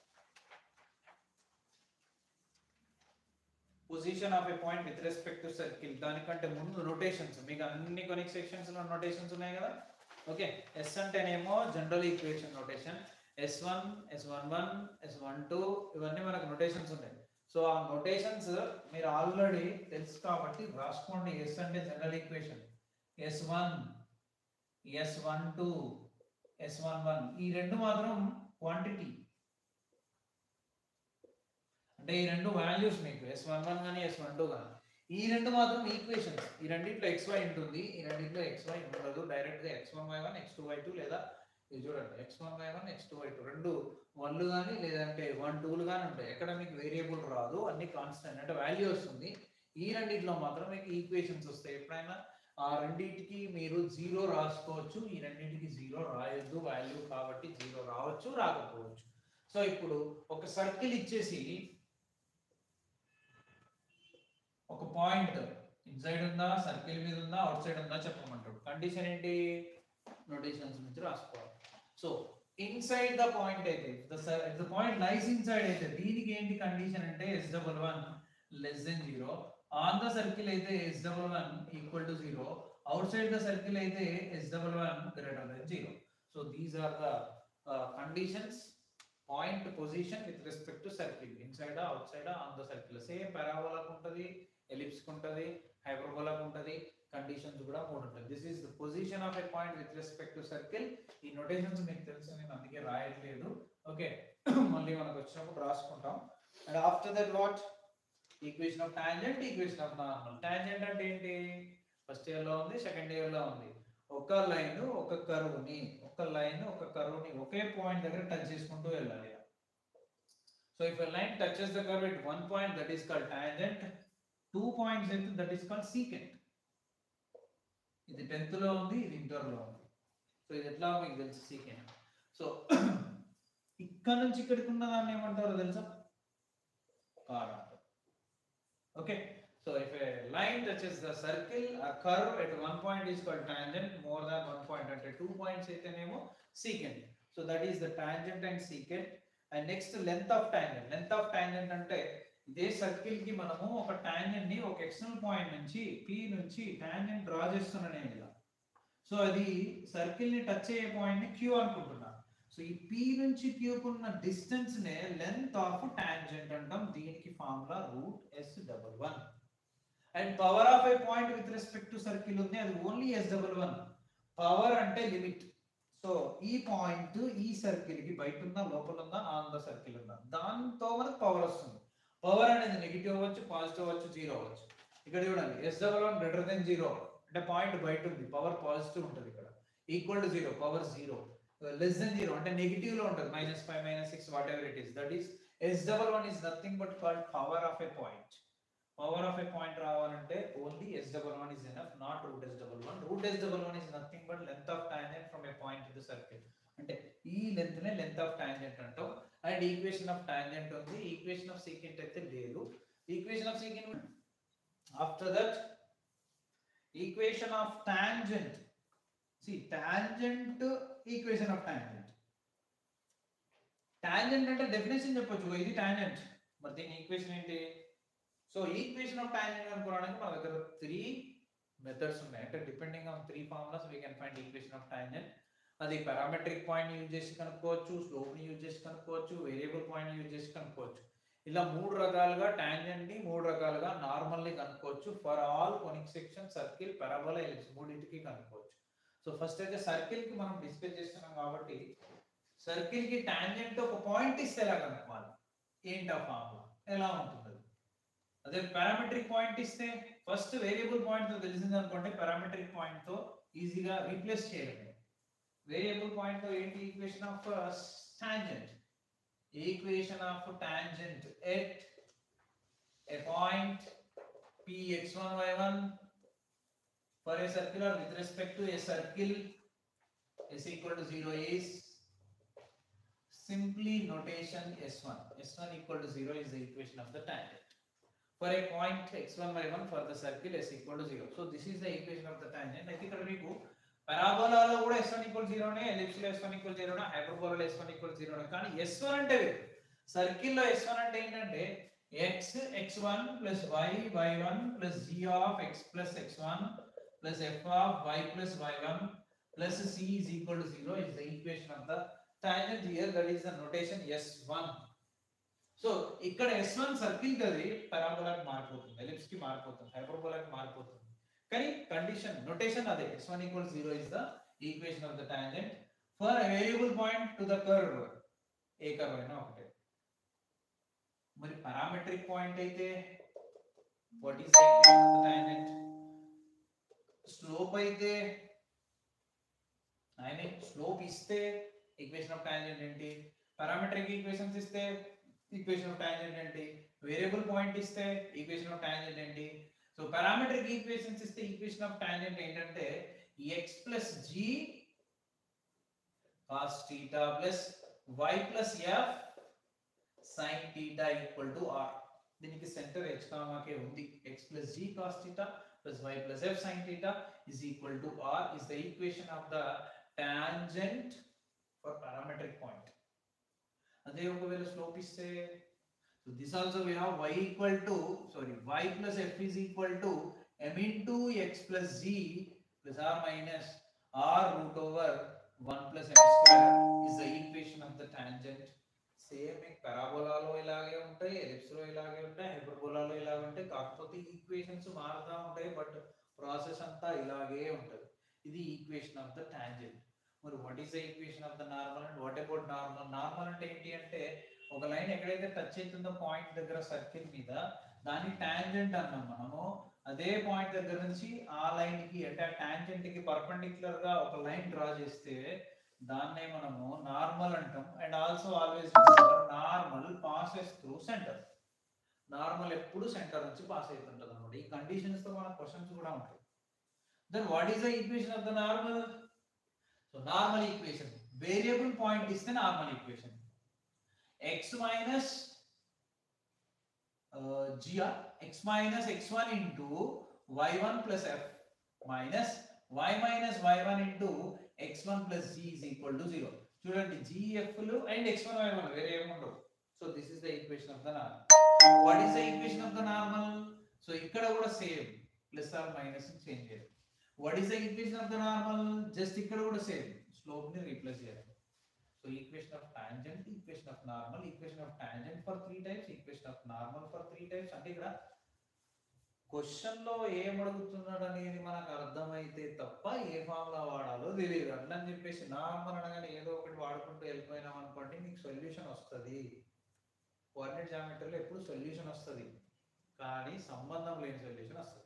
position of a point with respect to circle దానికంటే ముందు నోటేషన్స్ మీకు అన్ని కొనిక్ సెక్షన్స్ లో నోటేషన్స్ ఉన్నాయి కదా ఓకే ఎస్ అంటేనేమో general equation notation s one s one one s one two ఇవన్నీ మనకు నోటేషన్స్ ఉన్నాయి సో ఆ నోటేషన్స్ మీరు ఆల్రెడీ తెలుసు కాబట్టి రాసుకోండి ఎస్ అంటే general equation yes one s one two s one one ఈ రెండు మాత్రం క్వాంటిటీ అంటే ఈ రెండు వాల్యూస్ మీకు ఎస్ వన్ వన్ కానీ ఎస్ వన్ టూ కానీ ఈ రెండు మాత్రం ఈక్వేషన్స్ ఈ రెండింటిలో ఎక్స్ వై ఉంటుంది ఈ రెండింటిలో ఎక్స్ వై ఉండదు డైరెక్ట్ గా x one why one X two why two లేదా ఇది చూడండి x one why one X two why two రెండు వన్లు కానీ లేదంటే వన్ టూలు కానీ ఉంటాయి ఎక్కడ మీకు వేరియబుల్ రాదు అన్ని కాన్స్టెంట్ అంటే వాల్యూ వస్తుంది ఈ రెండింటిలో మాత్రం మీకు ఈక్వేషన్స్ వస్తాయి ఎప్పుడైనా ఆ రెండింటికి మీరు జీరో రాసుకోవచ్చు ఈ రెండింటికి జీరో రాయొద్దు వాల్యూ కాబట్టి జీరో రావచ్చు రాకపోవచ్చు సో ఇప్పుడు ఒక సర్కిల్ ఇచ్చేసి ఒక పాయింట్ ఇన్సైడ్ ఉందా సర్కిల్ మీద ఉందా అవుట్ సైడ్ ఉందా చెప్పమంటాడు కండిషన్ ఏంటి నోటేషన్స్ నుంచి రాసుకోవాలి సో ఇన్సైడ్ ద పాయింట్ అయితే ద పాయింట్ లైస్ ఇన్సైడ్ అయితే దీనికి ఏంటి కండిషన్ అంటే s double one less than zero on the circle అయితే s double one equal to zero outside the circle అయితే s double one greater than zero so these are the conditions point position with respect to circle inside outside on the circle same పారాబోలాకు ఉంటుంది ellipse ఉంటుంది హైపర్బోలాకు ఉంటుంది conditions కూడా మూడు ఉంటాయి this is the position of a point with respect to circle ఈ notations మీకు తెలుసు నేను అందుకే రాయట్లేదు ఓకే మళ్ళీ మనకు వచ్చినప్పుడు రాసుకుంటాం and after that what equation of tangent equation of normal tangent అంటే ఏంటి ఫస్ట్ ఇయర్ లో ఉంది సెకండ్ ఇయర్ లో ఉంది ఒక లైన్ ఒక కరువుని ఒక లైన్ ఒక కరువుని ఒకే పాయింట్ దగ్గర టచ్ చేసుకుంటూ వెళ్ళాలి so if a line touches the curve at one point that is called tangent two points అయితే దట్ ఈస్ కాల్డ్ సీకెంట్ ఇది టెన్త్ లో ఉంది ఇది ఇంటర్ లో ఉంది సో ఇది ఎట్లా మీకు తెలుసు సీకెంట్ సో ఇక్కడ నుంచి ఇక్కడికి ఉన్న దాన్ని ఏమంటారో తెలుసా కార్ అంటారు okay So if a line touches the circle, a curve at one point is called tangent, more than one point అంటే two points అయితేనేమో secant. So that is the tangent and secant. And next length of tangent. Length of tangent అంటే ఇదే circle కి మనము ఒక tangent ని ఒక external point నుంచి P నుంచి టాంజెంట్ డ్రా చేస్తున్నా నేను ఇలా సో అది సర్కిల్ ని టచ్ అయ్యే పాయింట్ ని Q అనుకుంటున్నా సో ఈ P నుంచి Q కున్న డిస్టెన్స్ నే లెంత్ ఆఫ్ టాంజెంట్ అంటాం దీనికి formula root yes double one and power of a point with respect to circle ఉంది అది only s double one power అంటే లిమిట్ సో ఈ పాయింట్ ఈ సర్కిల్ కి బయట ఉందా లోపల ఉందా ఆన్ ద సర్కిల్ ఉందా దాంతో మనకు పవర్ వస్తుంది పవర్ అనేది నెగిటివ్ అవ్వచ్చు పాజిటివ్ అవ్వచ్చు జీరో అవ్వచ్చు ఇక్కడ చూడండి s double one greater than zero అంటే పాయింట్ బయట ఉంది పవర్ పాజిటివ్ ఉంటుంది ఇక్కడ equal to zero power zero less than zero అంటే నెగిటివ్ లో ఉంటుంది minus five minus six what ever it is that is s double one is nothing but called power of a point power of a point రావాలంటే only s double one is enough not root yes double one root yes double one is nothing but length of tangent from a point to the circle అంటే ఈ length నే length of tangent అంటాం and equation of tangent ఉంది equation of secant అయితే లేదు equation of secant after that equation of tangent c tangent equation of tangent tangent అంటే definition చెప్పొచ్చు ఇది టాంజెంట్ మరి దీని ఈక్వేషన్ ఏంటి సో ఈక్వేషన్ ఆఫ్ టాంజెంట్ అనుకోవడానికి మన దగ్గర త్రీ మెథడ్స్ ఉన్నాయి అంటే depending on three formulas we can find equation of tangent అది పారామెట్రిక్ పాయింట్ యూజ్ చేసి కనుక్కోవచ్చు స్లోప్ ని యూజ్ చేసి కనుక్కోవచ్చు వేరియబుల్ పాయింట్ యూజ్ చేసి కనుక్కోవచ్చు ఇలా మూడు రకాలుగా టాంజెంట్ ని మూడు రకాలుగా నార్మల్ ని కనుక్కోవచ్చు for all conic section circle parabola ellipse మూడింటికి కనుక్కోవచ్చు సో ఫస్ట్ అయితే సర్కిల్ కి మనం డిస్కస్ చేస్తున్నాం కాబట్టి సర్కిల్ కి టాంజెంట్ ఒక పాయింట్ ఇస్తే ఎలా కనుక్కోవాలి ఏంటి ఆ ఫార్ములా ఎలా ఉంటుంది అది? అదే పారామెట్రిక్ పాయింట్ ఇస్తే ఫస్ట్ వేరియబుల్ పాయింట్ తో తెలిసింది అనుకోండి పారామెట్రిక్ పాయింట్ తో ఈజీగా రీప్లేస్ చేయలేము వేరియబుల్ పాయింట్ తో ఏంటి equation of tangent equation of tangent at a point px1 y1 for a circular with respect to a circle is equal to 0 is simply notation s1 s1 equal to 0 is the equation of the tangent for a point x1 y1 for the circle s equal to 0 so this is the equation of the tangent అయితే ఇక్కడ మీకు పరాబోలాలో కూడా s1 equal 0 నే ellipse లో s1 equal 0 నే హైపర్బోలాలో s1 equal 0 నే కానీ s1 అంటే సర్కిల్ లో s1 అంటే ఏంటంటే x x1 plus y y1 plus g of x plus x1 plus f of y plus y1 plus c is equal to 0 is the equation of the tangent here that is the notation s1 so ఇక్కడ s1 circle కది పరాబోలాకి మారిపోతుంది ellipse కి మారిపోతుంది హైపర్బోలాకి మారిపోతుంది కానీ condition notation అదే s1 equals 0 is the equation of the tangent for a variable point to the curve ఏ curve అయినా ఒకటే మరి పారామెట్రిక్ పాయింట్ అయితే వాట్ ఈస్ టాంజెంట్ స్లోప్ అయితే ఐ మీన్ స్లోప్ ఇస్తే ఈక్వేషన్ ఆఫ్ టాంజెంట్ ఏంటి పారామెట్రిక్ ఈక్వేషన్స్ ఇస్తే ఈక్వేషన్ ఆఫ్ టాంజెంట్ ఏంటి వేరియబుల్ పాయింట్ ఇస్తే ఈక్వేషన్ ఆఫ్ టాంజెంట్ ఏంటి సో పారామెట్రిక్ ఈక్వేషన్స్ ఇస్తే ఈక్వేషన్ ఆఫ్ టాంజెంట్ ఏంటంటే x plus g cos theta plus y plus f sin theta equal to r దీనికి centre h comma k ఉంది x plus g cos theta plus y plus f sin theta is equal to r is the equation of the tangent for parametric point అదే ఒకవేళ slope ఇస్తే so this also we have y equal to sorry y plus f is equal to m into x plus g plus r minus r root over 1 plus m square is the equation of the tangent same మీకు పరాబోలాలో ఇలాగే ఉంటాయి ellipse లో ఇలాగే ఉంటాయి హైపర్బోలాలో ఇలాగే ఉంటాయి కాకపోతే ఈక్వేషన్స్ మారుతూ ఉంటాయి బట్ ప్రాసెస్ అంతా ఇలాగే ఉంటుంది ఇది ఈక్వేషన్ ఆఫ్ ద టాంజెంట్ మరి what is the equation of the normal and what about normal normal అంటే ఏంటి అంటే ఒక లైన్ ఎక్కడైతే టచ్ అవుతుందో పాయింట్ దగ్గర సర్కిల్ మీద దాన్ని టాంజెంట్ అన్నాం మనము అదే పాయింట్ దగ్గర నుంచి ఆ లైన్ కి అంటే టాంజెంట్ కి పర్పెండిక్యులర్ గా ఒక లైన్ డ్రా చేస్తే దాన్నే మనము నార్మల్ అంటాం and also always normal passes through centre normal ఎప్పుడు సెంటర్ నుంచి పాస్ అవుతుంటది అనమాట ఈ కండిషన్స్ తో మన క్వశ్చన్స్ కూడా ఉంటాయి then what is the equation of the normal so normal equation variable point ఇస్తే నార్మల్ ఈక్వేషన్ ఎక్స్ మైనస్ జిఆర్ x minus X one into y one plus f minus y minus why one into x one plus g is equal to zero చూడండి జిఎఫ్లు and X one why one వేరే ఏముండవు so this is the equation of the normal what is the equation of the normal so ఇక్కడ కూడా same plus or minus change చేయాలి what is the equation of the normal just ఇక్కడ కూడా same slope ని replace చేయాలి so equation of tangent equation of normal equation of tangent for three times equation of normal for three times అంటే ఇక్కడ question లో ఏం అడుగుతున్నాడు అనేది మనకు అర్థమైతే తప్ప ఏ ఫార్ములా వాడాలో తెలియదు అట్లా అని చెప్పేసి నార్మల్ అనగానే ఏదో ఒకటి వాడుకుంటూ వెళ్ళిపోయినాం అనుకోండి నీకు సొల్యూషన్ వస్తుంది కోఆర్డినేట్ జామెట్రీలో ఎప్పుడు సొల్యూషన్ వస్తుంది కానీ సంబంధం లేని సొల్యూషన్ వస్తుంది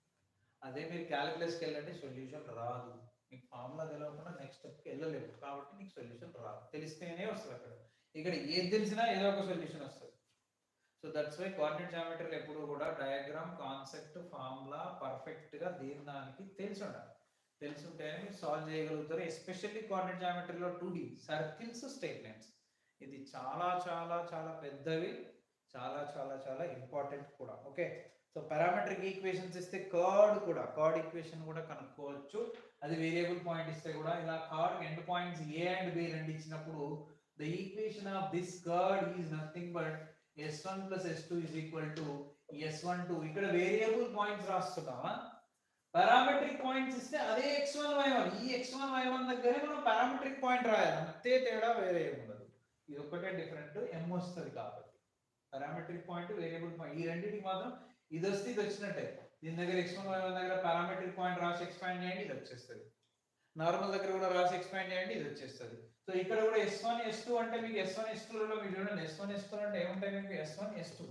అదే మీరు క్యాలిక్యులస్కి వెళ్ళండి సొల్యూషన్ రాదు మీకు ఫార్ములా తెలియకుండా నెక్స్ట్ స్టెప్కి వెళ్ళలేవు కాబట్టి నీకు సొల్యూషన్ రాదు తెలిస్తేనే వస్తుంది అక్కడ ఇక్కడ ఏది తెలిసినా ఏదో ఒక సొల్యూషన్ వస్తుంది సో దట్స్ వై కోఆర్డినేట్ జామెట్రీలో ఎప్పుడు కూడా డయాగ్రామ్ కాన్సెప్ట్ ఫార్ములా పర్ఫెక్ట్ గా దేని దానికి తెలిసి ఉండాలి తెలిసి ఉంటేనే మీరు సాల్వ్ చేయగలుగుతారు ఎస్పెషల్లీ కోఆర్డినేట్ జామెట్రీలో two D circles straight lines ఇది చాలా చాలా చాలా పెద్దవి చాలా చాలా చాలా ఇంపార్టెంట్ కూడా ఓకే సో పారామెట్రిక్ ఈక్వేషన్స్ ఇస్తే కర్డ్ కూడా కర్డ్ ఈక్వేషన్ కూడా కనుక్కోవచ్చు అది వేరియబుల్ పాయింట్ ఇస్తే కూడా ఇలా chord end points a and b రెండు ఇచ్చినప్పుడు the equation of this chord is nothing but s one plus s two is equal to s one two ఇక్కడ వేరియబుల్ పాయింట్స్ రాస్తున్నామా పారామెట్రిక్ పాయింట్స్ ఇస్తే అదే x one why one ఈ x one why one దగ్గరే మనం parametric point రాయాలి అంతే తేడా వేరే ఉండదు ఇది ఒకటే డిఫరెంట్ ఎం వస్తుంది కాబట్టి పారామెట్రిక్ పాయింట్ వేరియబుల్ పాయింట్ ఈ రెండింటికి మాత్రం ఇది వస్తే ఇది వచ్చినట్టే దీని దగ్గర ఎక్స్ వన్ వై వన్ దగ్గర పారామెట్రిక్ పాయింట్ రాసి ఎక్స్పాండ్ చేయండి ఇది వచ్చేస్తుంది నార్మల్ దగ్గర కూడా రాసి ఎక్స్పాండ్ చేయండి ఇది వచ్చేస్తుంది సో ఇక్కడ కూడా ఎస్ వన్ ఎస్ టూ అంటే మీకు ఎస్ వన్ ఎస్ టూలో మీరు చూడండి ఎస్ వన్ ఎస్ టూ అంటే ఏముంటాయి మీకు s one s two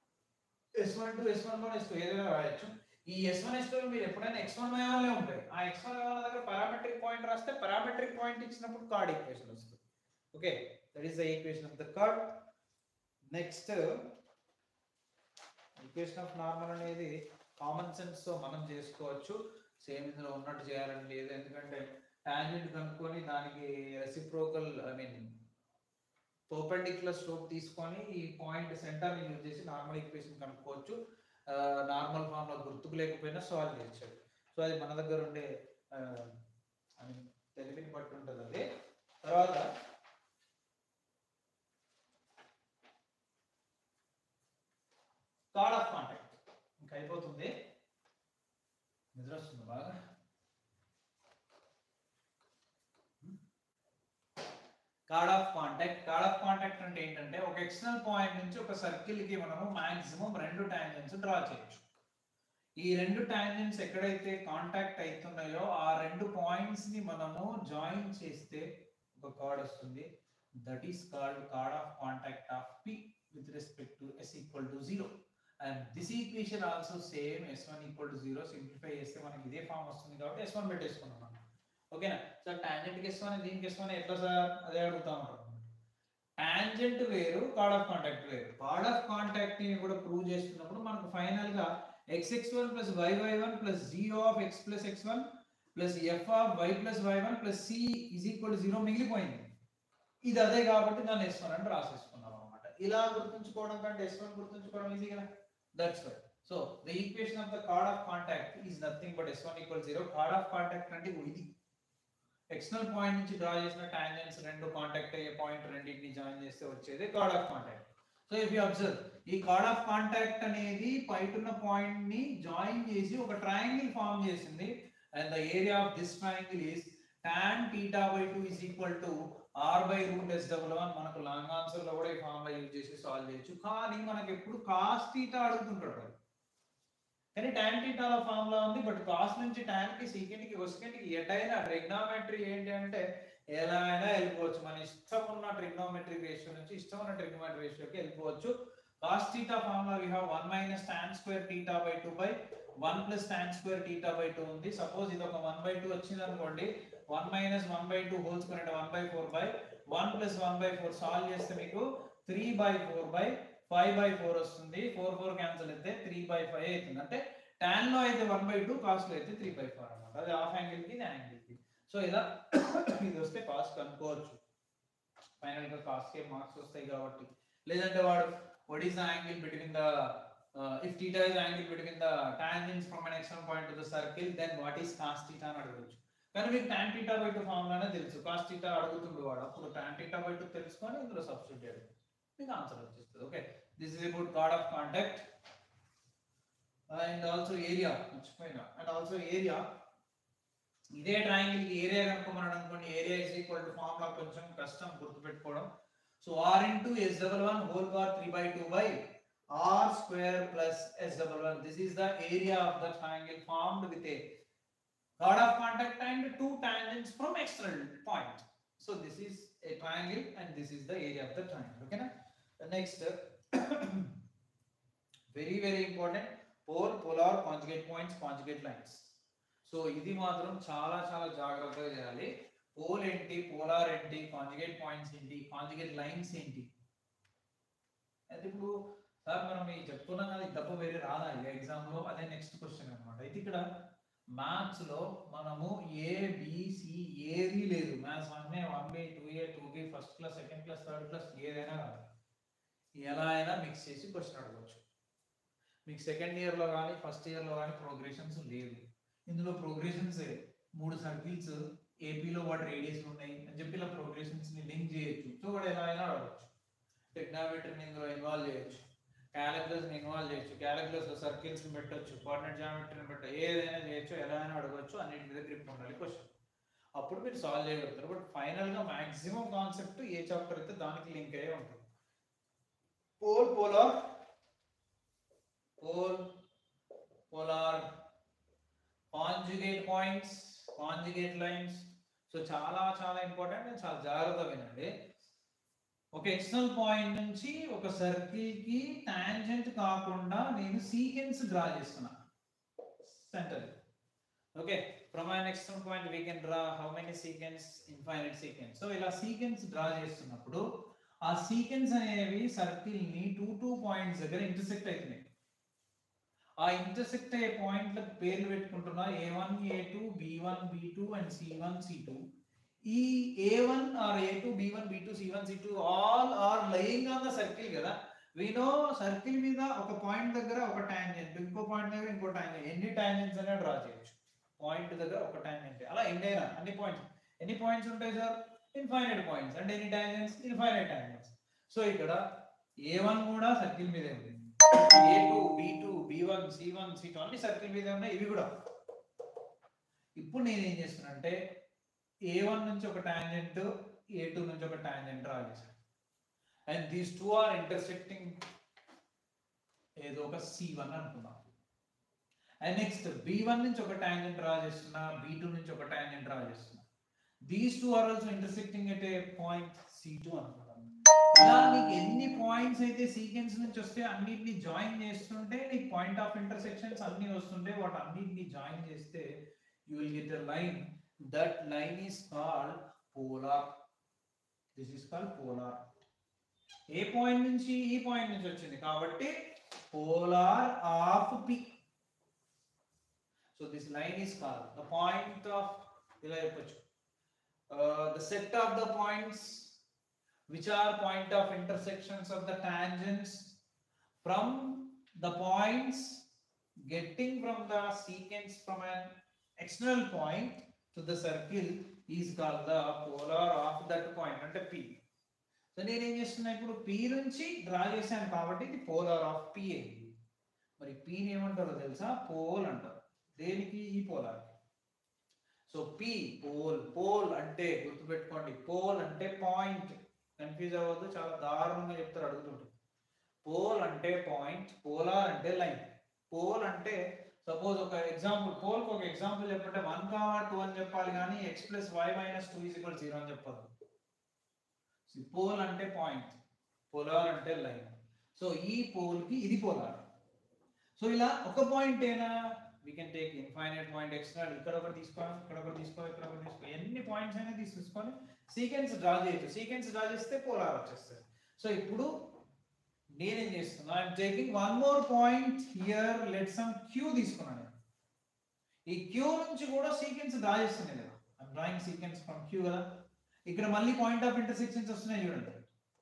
s one two s one one s two ఏదైనా రాయొచ్చు ఈ ఎస్ వన్ ఎస్ టూ మీరు ఎప్పుడైనా ఎక్స్ వన్ వై వన్లే ఉంటాయి ఆ ఎక్స్ వన్ వై వన్ దగ్గర పారామెట్రిక్ పాయింట్ రాస్తే పారామెట్రిక్ పాయింట్ ఇచ్చినప్పుడు కార్డ్ ఈక్వేషన్ వస్తుంది okay that is the equation of the chord next equation of normal అనేది కామన్ సెన్స్ తో మనం చేసుకోవచ్చు సేమ్ ఇందులో ఉన్నట్టు చేయాలని లేదు ఎందుకంటే టాంజెంట్ కనుక్కొని దానికి reciprocal I mean perpendicular slope తీసుకొని ఈ పాయింట్ సెంటర్ ని యూజ్ చేసి నార్మల్ ఈక్వేషన్ కనుక్కోవచ్చు నార్మల్ ఫామ్ లో గుర్తుకు లేకపోయినా సాల్వ్ చేయొచ్చు సో అది మన దగ్గర ఉండే ఐ మీన్ తెలివిని బట్టి ఉంటుంది అది తర్వాత కార్డ్ ఆఫ్ కాంటాక్ట్ ఇంకా అయిపోతుంది నిద్ర వస్తుంది బాగా chord of contact chord of contact అంటే ఏంటంటే ఒక ఎక్స్టర్నల్ పాయింట్ నుంచి ఒక సర్కిల్ కి మనము మాక్సిమం రెండు టాంజెంట్స్ డ్రా చేయొచ్చు ఈ రెండు టాంజెంట్స్ ఎక్కడైతే కాంటాక్ట్ అవుతున్నాయో ఆ రెండు పాయింట్స్ ని మనము జాయిన్ చేస్తే ఒక కార్డ్ వస్తుంది that is chord chord of contact of p with respect to s equal to zero and this equation also same s one equal to zero simplify చేస్తే మనకి ఇదే ఫామ్ వస్తుంది కాబట్టి ఎస్ వన్ పెట్టేసుకున్నాం మనం ఓకేనా సో టాంజెంట్ ఎస్ వన్ దీనికి s one ఎట్లా సార్ అదే అడుగుతా ఉంటాం టాంజెంట్ వేరు కార్డ్ ఆఫ్ కాంటాక్ట్ వేరు కార్డ్ ఆఫ్ కాంటాక్ట్ ని కూడా ప్రూవ్ చేస్తున్నప్పుడు మనకు ఫైనల్ గా x x one plus y y one plus g of x plus x one plus f of y plus y one plus C is equal to zero మిగిలిపోయింది ఇది అదే కాబట్టి దాన్ని ఎస్ వన్ అని రాసేసుకున్నాం అనమాట ఇలా గుర్తుంచుకోవడం కంటే ఎస్ వన్ గుర్తుంచుకోవడం ఈజీ కదా that's why so the equation of the chord of contact is nothing but s one equal zero chord of contact అంటే ఇది ఎక్స్టర్నల్ పాయింట్ నుంచి డ్రా చేసిన టాంజెంట్స్ రెండు కాంటాక్ట్ అయ్యే పాయింట్ రెండింటిని జాయిన్ చేస్తే వచ్చేది chord of contact so if you observe ఈ కార్డ్ ఆఫ్ కాంటాక్ట్ అనేది పైటున్న పాయింట్ ని జాయిన్ చేసి ఒక ట్రయాంగిల్ ఫామ్ చేసింది and the area of this triangle is tan theta by 2 is equal to r by root s double one మనకు long answer లో కూడా ఈ ఫార్ములా యూజ్ చేసి సాల్వ్ చేయొచ్చు కానీ మనకి ఎప్పుడు కాస్ థీటా అడుగుతుంటాడు వాడు. కానీ tan theta లో ఫార్ములా ఉంది బట్ కాస్ నుంచి tan కి secant కి cosecant కి ఎటైనా ట్రిగ్నోమెట్రీ ఏంటి అంటే ఎలా అయినా వెళ్ళిపోవచ్చు మన ఇష్టం ఉన్న ట్రిగ్నోమెట్రిక్ రేషియో నుంచి ఇష్టం ఉన్న ట్రిగ్నోమెట్రిక్ రేషియోకి వెళ్ళిపోవచ్చు cos theta formula we have 1 minus tan square theta by 2 by 1 plus tan square theta by 2 ఉంది సపోజ్ ఇది ఒక 1 బై 2 వచ్చింది అనుకోండి 1 మైనస్ 1 బై 2 హోల్ స్క్వేర్ అంటే 1 by 4 by 1 plus 1 by 4 solve చేస్తే మీకు 3 బై 4 బై 5 బై 4 వస్తుంది 4 4 క్యాన్సిల్ అయితే 3 బై 5 అవుతుంది అంటే tan లో అయితే 1 బై 2 కాస్ లో అయితే 3 బై 4 అన్నమాట అది హాఫ్ యాంగిల్ కి యాంగిల్ కి సో ఇలా ఇది వస్తే కాస్ కనుక్కోవచ్చు ఫైనల్ గా కాస్ కే మార్క్స్ వస్తాయి కాబట్టి లేదంటే వాడు what is the angle between the uh, if theta is angle between the tangents from an external point to the circle then what is cos theta అని అడగవచ్చు కానీ మీకు tan theta by 2 ఫార్ములానే తెలుసు cos theta అడుగుతుండు వాడు అప్పుడు tan theta by 2 తెలుసుకొని ఇందులో సబ్స్టిట్యూట్ చేయడం మీకు ఆన్సర్ వచ్చేస్తుంది ఓకే దిస్ ఇస్ అబౌట్ గాడ్ of contact and also area మర్చిపోయినా అండ్ ఆల్సో ఏరియా ఇదే ట్రయాంగిల్ కి ఏరియా కనుక్కోమన్నాడు అనుకోండి area is equal to formula కొంచెం కష్టం గుర్తుపెట్టుకోవడం so R into S double one whole power three by two by R square plus S double one this is the area of the triangle formed with a గాడ్ of contact and two tangents from external point so this is a triangle and this is the area of the triangle okay na the next very very important pole polar conjugate points conjugate lines so ఇది మాత్రం చాలా చాలా జాగ్రత్తగా చేయాలి pole ఏంటి polar ఏంటి conjugate points ఏంటి conjugate lines ఏంటి అయితే ఇప్పుడు సార్ మనం ఈ చెప్తున్నాం కదా ఇది తప్ప వేరే రాదా ఎగ్జామ్ లో అదే నెక్స్ట్ క్వశ్చన్ అన్నమాట అయితే ఇక్కడ మ్యాథ్స్ లో మనము ఏ బిసి ఏది లేదు maths one A one B two A two B first class second class third class ఏదైనా కాదు ఎలా అయినా మిక్స్ చేసి క్వశ్చన్ అడగవచ్చు మీకు సెకండ్ ఇయర్ లో కానీ ఫస్ట్ ఇయర్ లో కానీ ప్రోగ్రెషన్స్ లేదు ఇందులో ప్రోగ్రెషన్స్ మూడు సర్కిల్స్ ఏపీలో వాటి రేడియస్ ఉన్నాయి అని చెప్పి ఇలా ప్రోగ్రెషన్స్ ని లింక్ చేయొచ్చు సో వాడు ఎలా అయినా అడగచ్చు టెక్నామెట్రీని ఇందులో ఇన్వాల్వ్ చేయొచ్చు క్యాలిక్యులస్ ని ఇన్వాల్వ్ చేయొచ్చు క్యాలిక్యులస్ లో సర్కిల్స్ ని పెట్టొచ్చు కోఆర్డినేట్ జామెట్రీని పెట్ట ఏదైనా చేయొచ్చు ఎలా అయినా అడగచ్చు అన్నిటి మీద గ్రిప్ ఉండాలి క్వశ్చన్ అప్పుడు మీరు సాల్వ్ చేయగలుగుతారు బట్ ఫైనల్ గా మాక్సిమం కాన్సెప్ట్ ఏ చాప్టర్ అయితే దానికి లింక్ అయ్యే ఉంటుంది pole polar pole polar conjugate points conjugate lines so చాలా చాలా ఇంపార్టెంట్ అండ్ చాలా జాగ్రత్త వినండి ఒక ఎక్స్టర్నల్ పాయింట్ నుంచి ఒక సర్కిల్ కి టాంజెంట్ కాకుండా నేను సీక్వెన్స్ డ్రా చేస్తున్నా centre okay from an external point we can draw how many sequence infinite sequence so ఇలా సీక్వెన్స్ డ్రా చేస్తున్నప్పుడు ఆ సీక్వెన్స్ అనేవి సర్కిల్ ని టూ టూ పాయింట్స్ దగ్గర ఇంటర్సెక్ట్ అవుతున్నాయి ఆ ఇంటర్సెక్ట్ అయ్యే పాయింట్లకు పేర్లు పెట్టుకుంటున్నా A one A two B one B two and C one C two ఈ A one or A two B one B two C one C two all are lying on the circle కదా వీనో circle మీద ఒక point దగ్గర ఒక tangent ఇంకో point దగ్గర ఇంకో టాంజెంట్ ఎన్ని టాంజెంట్స్ అయినా డ్రా చేయొచ్చు పాయింట్ దగ్గర ఒక టాంజెంట్ అలా ఎన్ని అయినా అన్ని పాయింట్స్ ఎన్ని పాయింట్స్ ఉంటాయి సార్ ఇన్ఫైనైట్ పాయింట్స్ అంటే ఎన్ని టాంజెంట్స్ ఇన్ఫైనైట్ టాంజెంట్స్ సో ఇక్కడ ఏ వన్ కూడా సర్కిల్ మీదే ఉంది A two B two B one C one C two అన్ని సర్కిల్ మీదే ఉన్నాయి ఇవి కూడా ఇప్పుడు నేను ఏం చేస్తున్నానంటే ఏ వన్ నుంచి ఒక టాంజెంట్ ఏ టూ నుంచి ఒక టాంజెంట్ డ్రా చేశాను and these two are intersecting ఏదో ఒక సి వన్ అనుకున్నాం అండ్ నెక్స్ట్ బి వన్ నుంచి ఒక టాంజెంట్ డ్రా చేస్తున్నా బి టూ నుంచి ఒక టాంజెంట్ డ్రా చేస్తున్నా these two are also intersecting at a point C two అనుకున్నాం ఇలా నీకు ఎన్ని పాయింట్స్ అయితే సీక్వెన్స్ నుంచి వస్తే అన్నిటిని జాయిన్ చేస్తుంటే నీకు పాయింట్ ఆఫ్ ఇంటర్సెక్షన్స్ అన్ని వస్తుంటే వాటి అన్నిటిని జాయిన్ చేస్తే you will get a line that line is called polar this is called polar ఏ పాయింట్ నుంచి ఈ పాయింట్ నుంచి వచ్చింది కాబట్టి polar of P so this line is called the point of ఇలా చెప్పొచ్చు the set of the points which are point of intersections of the tangents from the points getting from the sequence from an external point to the circle is called the polar of that point అంటే p so నేను ఏం చేస్తున్నా ఇప్పుడు p నుంచి draw చేశాను కాబట్టి ఇది polar of p అయింది మరి p ని ఏమంటారో తెలుసా పోల్ అంటారు దేనికి ఈ polar so p pole pole అంటే గుర్తుపెట్టుకోండి పోల్ అంటే పాయింట్ కన్ఫ్యూజ్ అవ్వద్దు చాలా దారుణంగా చెప్తారు అడుగుతుంటారు పోల్ అంటే పాయింట్ పోలార్ అంటే లైన్ పోల్ అంటే సపోజ్ ఒక ఎగ్జాంపుల్ పోల్ ఒక ఎగ్జాంపుల్ చెప్పంటే వన్ కావా టూ అని చెప్పాలి కానీ X plus why minus two is equal zero అని చెప్పదు పోల్ అంటే పాయింట్ పోలార్ అంటే లైన్ సో ఈ పోల్ కి ఇది పోలార్ సో ఇలా ఒక పాయింట్ ఏనా we can take infinite point extra ఇక్కడ ఒకటి తీసుకోవాలి ఇక్కడ ఒకటి తీసుకోవాలి ఇక్కడ ఒకటి తీసుకోవాలి ఎన్ని పాయింట్స్ అయినా తీసుకొని సీక్వెన్స్ డ్రా చేయొచ్చు సీక్వెన్స్ డ్రా చేస్తే పోలార్ వచ్చేస్తుంది సో ఇప్పుడు నేనేం చేస్తున్నా I'm taking one more point here let some Q తీసుకున్నాను ఈ క్యూ నుంచి కూడా సీక్వెన్స్ డ్రా చేస్తున్నాయి కదా I'm drawing sequence from Q కదా ఇక్కడ మళ్ళీ పాయింట్ ఆఫ్ ఇంటర్సెక్షన్స్ వస్తున్నాయి చూడండి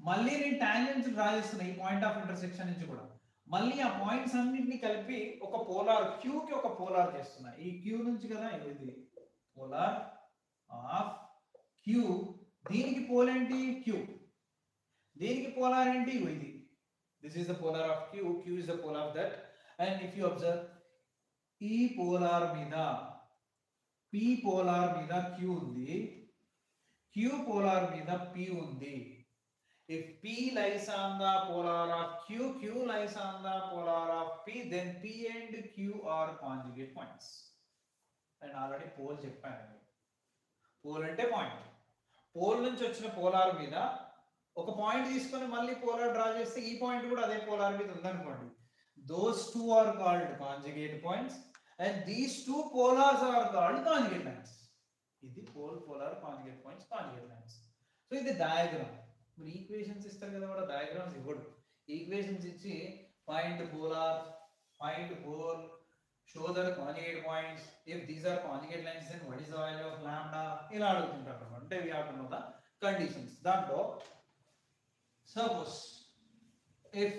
మళ్ళీ నేను టాంజెంట్స్ డ్రా చేస్తున్నా ఈ పాయింట్ ఆఫ్ ఇంటర్సెక్షన్ నుంచి కూడా మళ్ళీ ఆ పాయింట్స్ అన్నింటిని కలిపి ఒక పోలార్ క్యూ కి ఒక పోలార్ చేస్తున్నా ఈ క్యూ నుంచి కదా ఇది పోలార్ ఆఫ్ క్యూ దీనికి పోల్ ఏంటి క్యూ దీనికి పోలార్ ఏంటి ఇగో ఇది this is the polar of Q Q is the pole of that and if you observe ఈ పోలార్ మీద పి పోలార్ మీద క్యూ ఉంది క్యూ పోలార్ మీద పి ఉంది if p lies on the polar of q q lies on the polar of p then p and q are conjugate points నేను already pole చెప్పాను pole అంటే point pole నుంచి వచ్చిన polar మీద ఒక point తీసుకొని మళ్ళీ పోలార్ డ్రా చేస్తే ఈ పాయింట్ కూడా అదే పోలార్ మీద ఉందనుకోండి those two are called conjugate points and these two polars are called conjugate lines ఇది pole polar conjugate points conjugate lines so ఇది డయాగ్రామ్ మరి ఈక్వేషన్స్ ఇస్తారు కదా కూడా డయాగ్రామ్స్ ఇవ్వడు ఈక్వేషన్స్ ఇచ్చి point polar point pole show they're conjugate points if these are conjugate lines then what is the value of lambda ఇలా అడుగుతుంటారు అన్నమాట అంటే we have to know the conditions దాంట్లో suppose if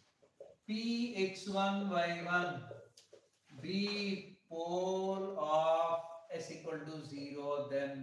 px1 y1 be pole of s equal to 0 then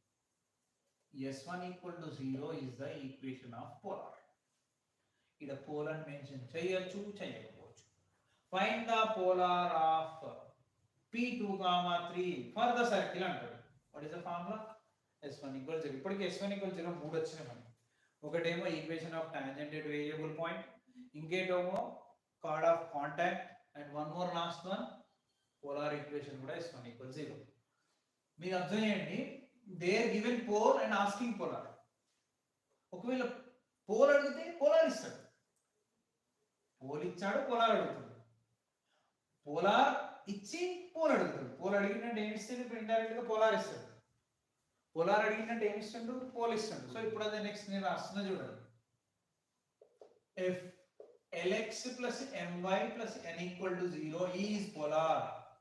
s1 equal to 0 is the equation of polar ఇక్కడ pole అని mention చేయొచ్చు చేయకపోవచ్చు find the polar of P two comma three for the circle అంటాడు what is the formula S one equal zero ఇప్పటికి S one equal zero మూడు వచ్చినాయి మనకి ఒకటేమో equation of tangent at variable point ఇంకేటేమో chord of contact and one more last one polar equation కూడా S one equal zero మీరు observe చేయండి they are given pole and asking polar ఒకవేళ pole అడిగితే పోలార్ ఇస్తాడు పోల్ ఇచ్చాడు పోలార్ అడుగుతాడు polar ఇచ్చి పోల్ అడుగుతాడు పోల్ అడిగినట్టు ఏమి ఇస్తాడు ఇప్పుడు ఇండైరెక్ట్ గా పోలార్ ఇస్తాడు పోలార్ అడిగినట్టు ఏమి ఇస్తాడు పోల్ ఇస్తాడు సో ఇప్పుడు అదే నెక్స్ట్ నేను రాస్తున్నా చూడండి if lx plus my plus n equal to 0 is polar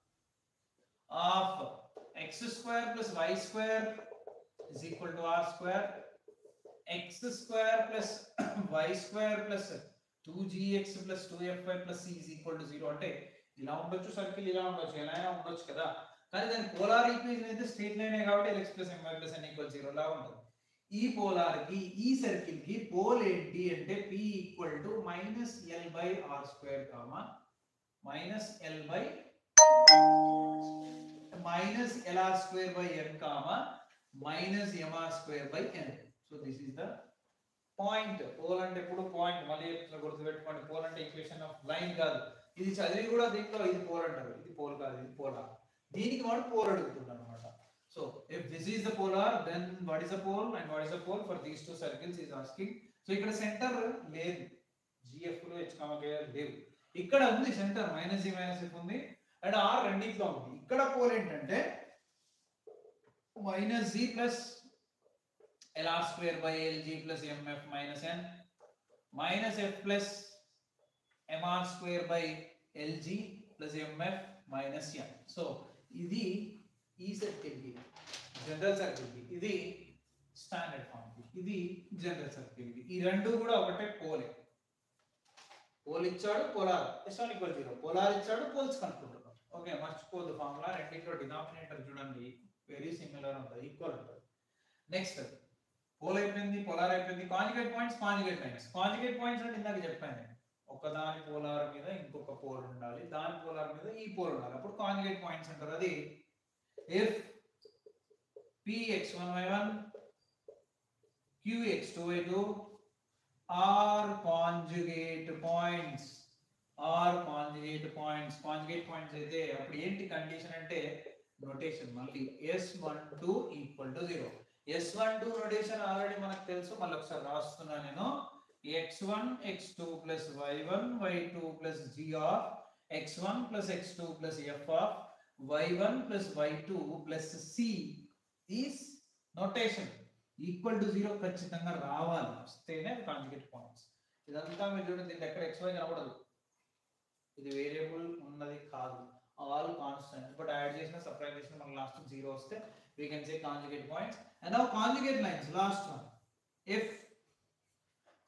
of x square plus y square is equal to r square x square plus y square plus 2gx plus 2fy plus c is equal to 0 అంటే ఇలా ఉండొచ్చు circle ఇలా ఉండొచ్చు ఎలా అయినా ఉండొచ్చు కదా కానీ దాని పోలార్ ఈక్వేషన్ అయితే స్ట్రేట్ లైన్ కాబట్టి lx plus my plus n equal 0 లా ఉంటుంది ఈ పోలార్ కి ఈ సర్కిల్ కి పోల్ ఏంటి అంటే p equal to minus L by R square comma minus L by minus LR square by N comma minus MR square by N so this is the point pole అంటే ఎప్పుడు point మళ్ళీ ఇట్లా గుర్తుపెట్టుకోండి pole అంటే equation of line కాదు ఇది చదివి కూడా దీంట్లో ఇది పోల్ అంటారు ఇది పోల్ కాదు ఇది పోలా దీనికి వాడు పోల్ అడుగుతున్నాడు అనమాట So if this is the polar, then what is the pole and what is the pole for these two circles is asking. So ఇక్కడ సెంటర్ లేదు జిఎఫ్ లో హెచ్ కామకే లేవు ఇక్కడ ఉంది centre minus G minus F ఉంది and R రెండింటిలో ఉంది ఇక్కడ పోల్ ఏంటంటే minus G plus LR square by LG plus MF minus N minus F plus MR square by LG plus MF minus N so ఇది ఈ circle కి general circle కి ఇది స్టాండర్డ్ ఫామ్ కి ఇది జనరల్ సర్కిల్ కి ఈ రెండు కూడా ఒకటే పోలే పోల్ ఇచ్చాడు polar S one equal zero polar ఇచ్చాడు పోల్స్ కనుక్కుంటున్నాం ఓకే మర్చిపోదు ఫార్ములా రెండింటిలో డినామినేటర్ చూడండి వెరీ సిమిలర్ ఉంటుంది ఈక్వల్ ఉంటుంది నెక్స్ట్ పోల్ అయిపోయింది పోలార్ అయిపోయింది conjugate points conjugate lines conjugate points అంటే ఇందాక చెప్పాను నేను ఒకదాని పోలార్ మీద ఇంకొక పోల్ ఉండాలి దాని పోలార్ మీద ఈ పోల్ ఉండాలి అప్పుడు కాంజుగేట్ పాయింట్స్ అంటారు అది if px1y1 qx2y2 are conjugate points are conjugate points conjugate points అయితే అప్పుడు ఏంటి కండిషన్ అంటే నోటేషన్ మళ్ళీ s12 equal to 0 s12 notation already మనకు తెలుసు మళ్ళీ ఒకసారి రాస్తున్నా నేను x1 x2 plus y1 y2 plus g of x1 plus x2 plus f of y1 plus y2 plus c is notation equal to zero ఖచ్చితంగా రావాలి వస్తేనే కాంజుగేట్ పాయింట్స్ ఇదంతా మీరు చూడండి దీంట్లో ఎక్కడ ఎక్స్ వై కనబడదు ఇది వేరియబుల్ ఉన్నది కాదు ఆల్ కాన్స్టెంట్ బట్ యాడ్ చేసిన సపరేట్ చేసిన మనకు లాస్ట్ జీరో వస్తే we can say conjugate points and now conjugate lines last one if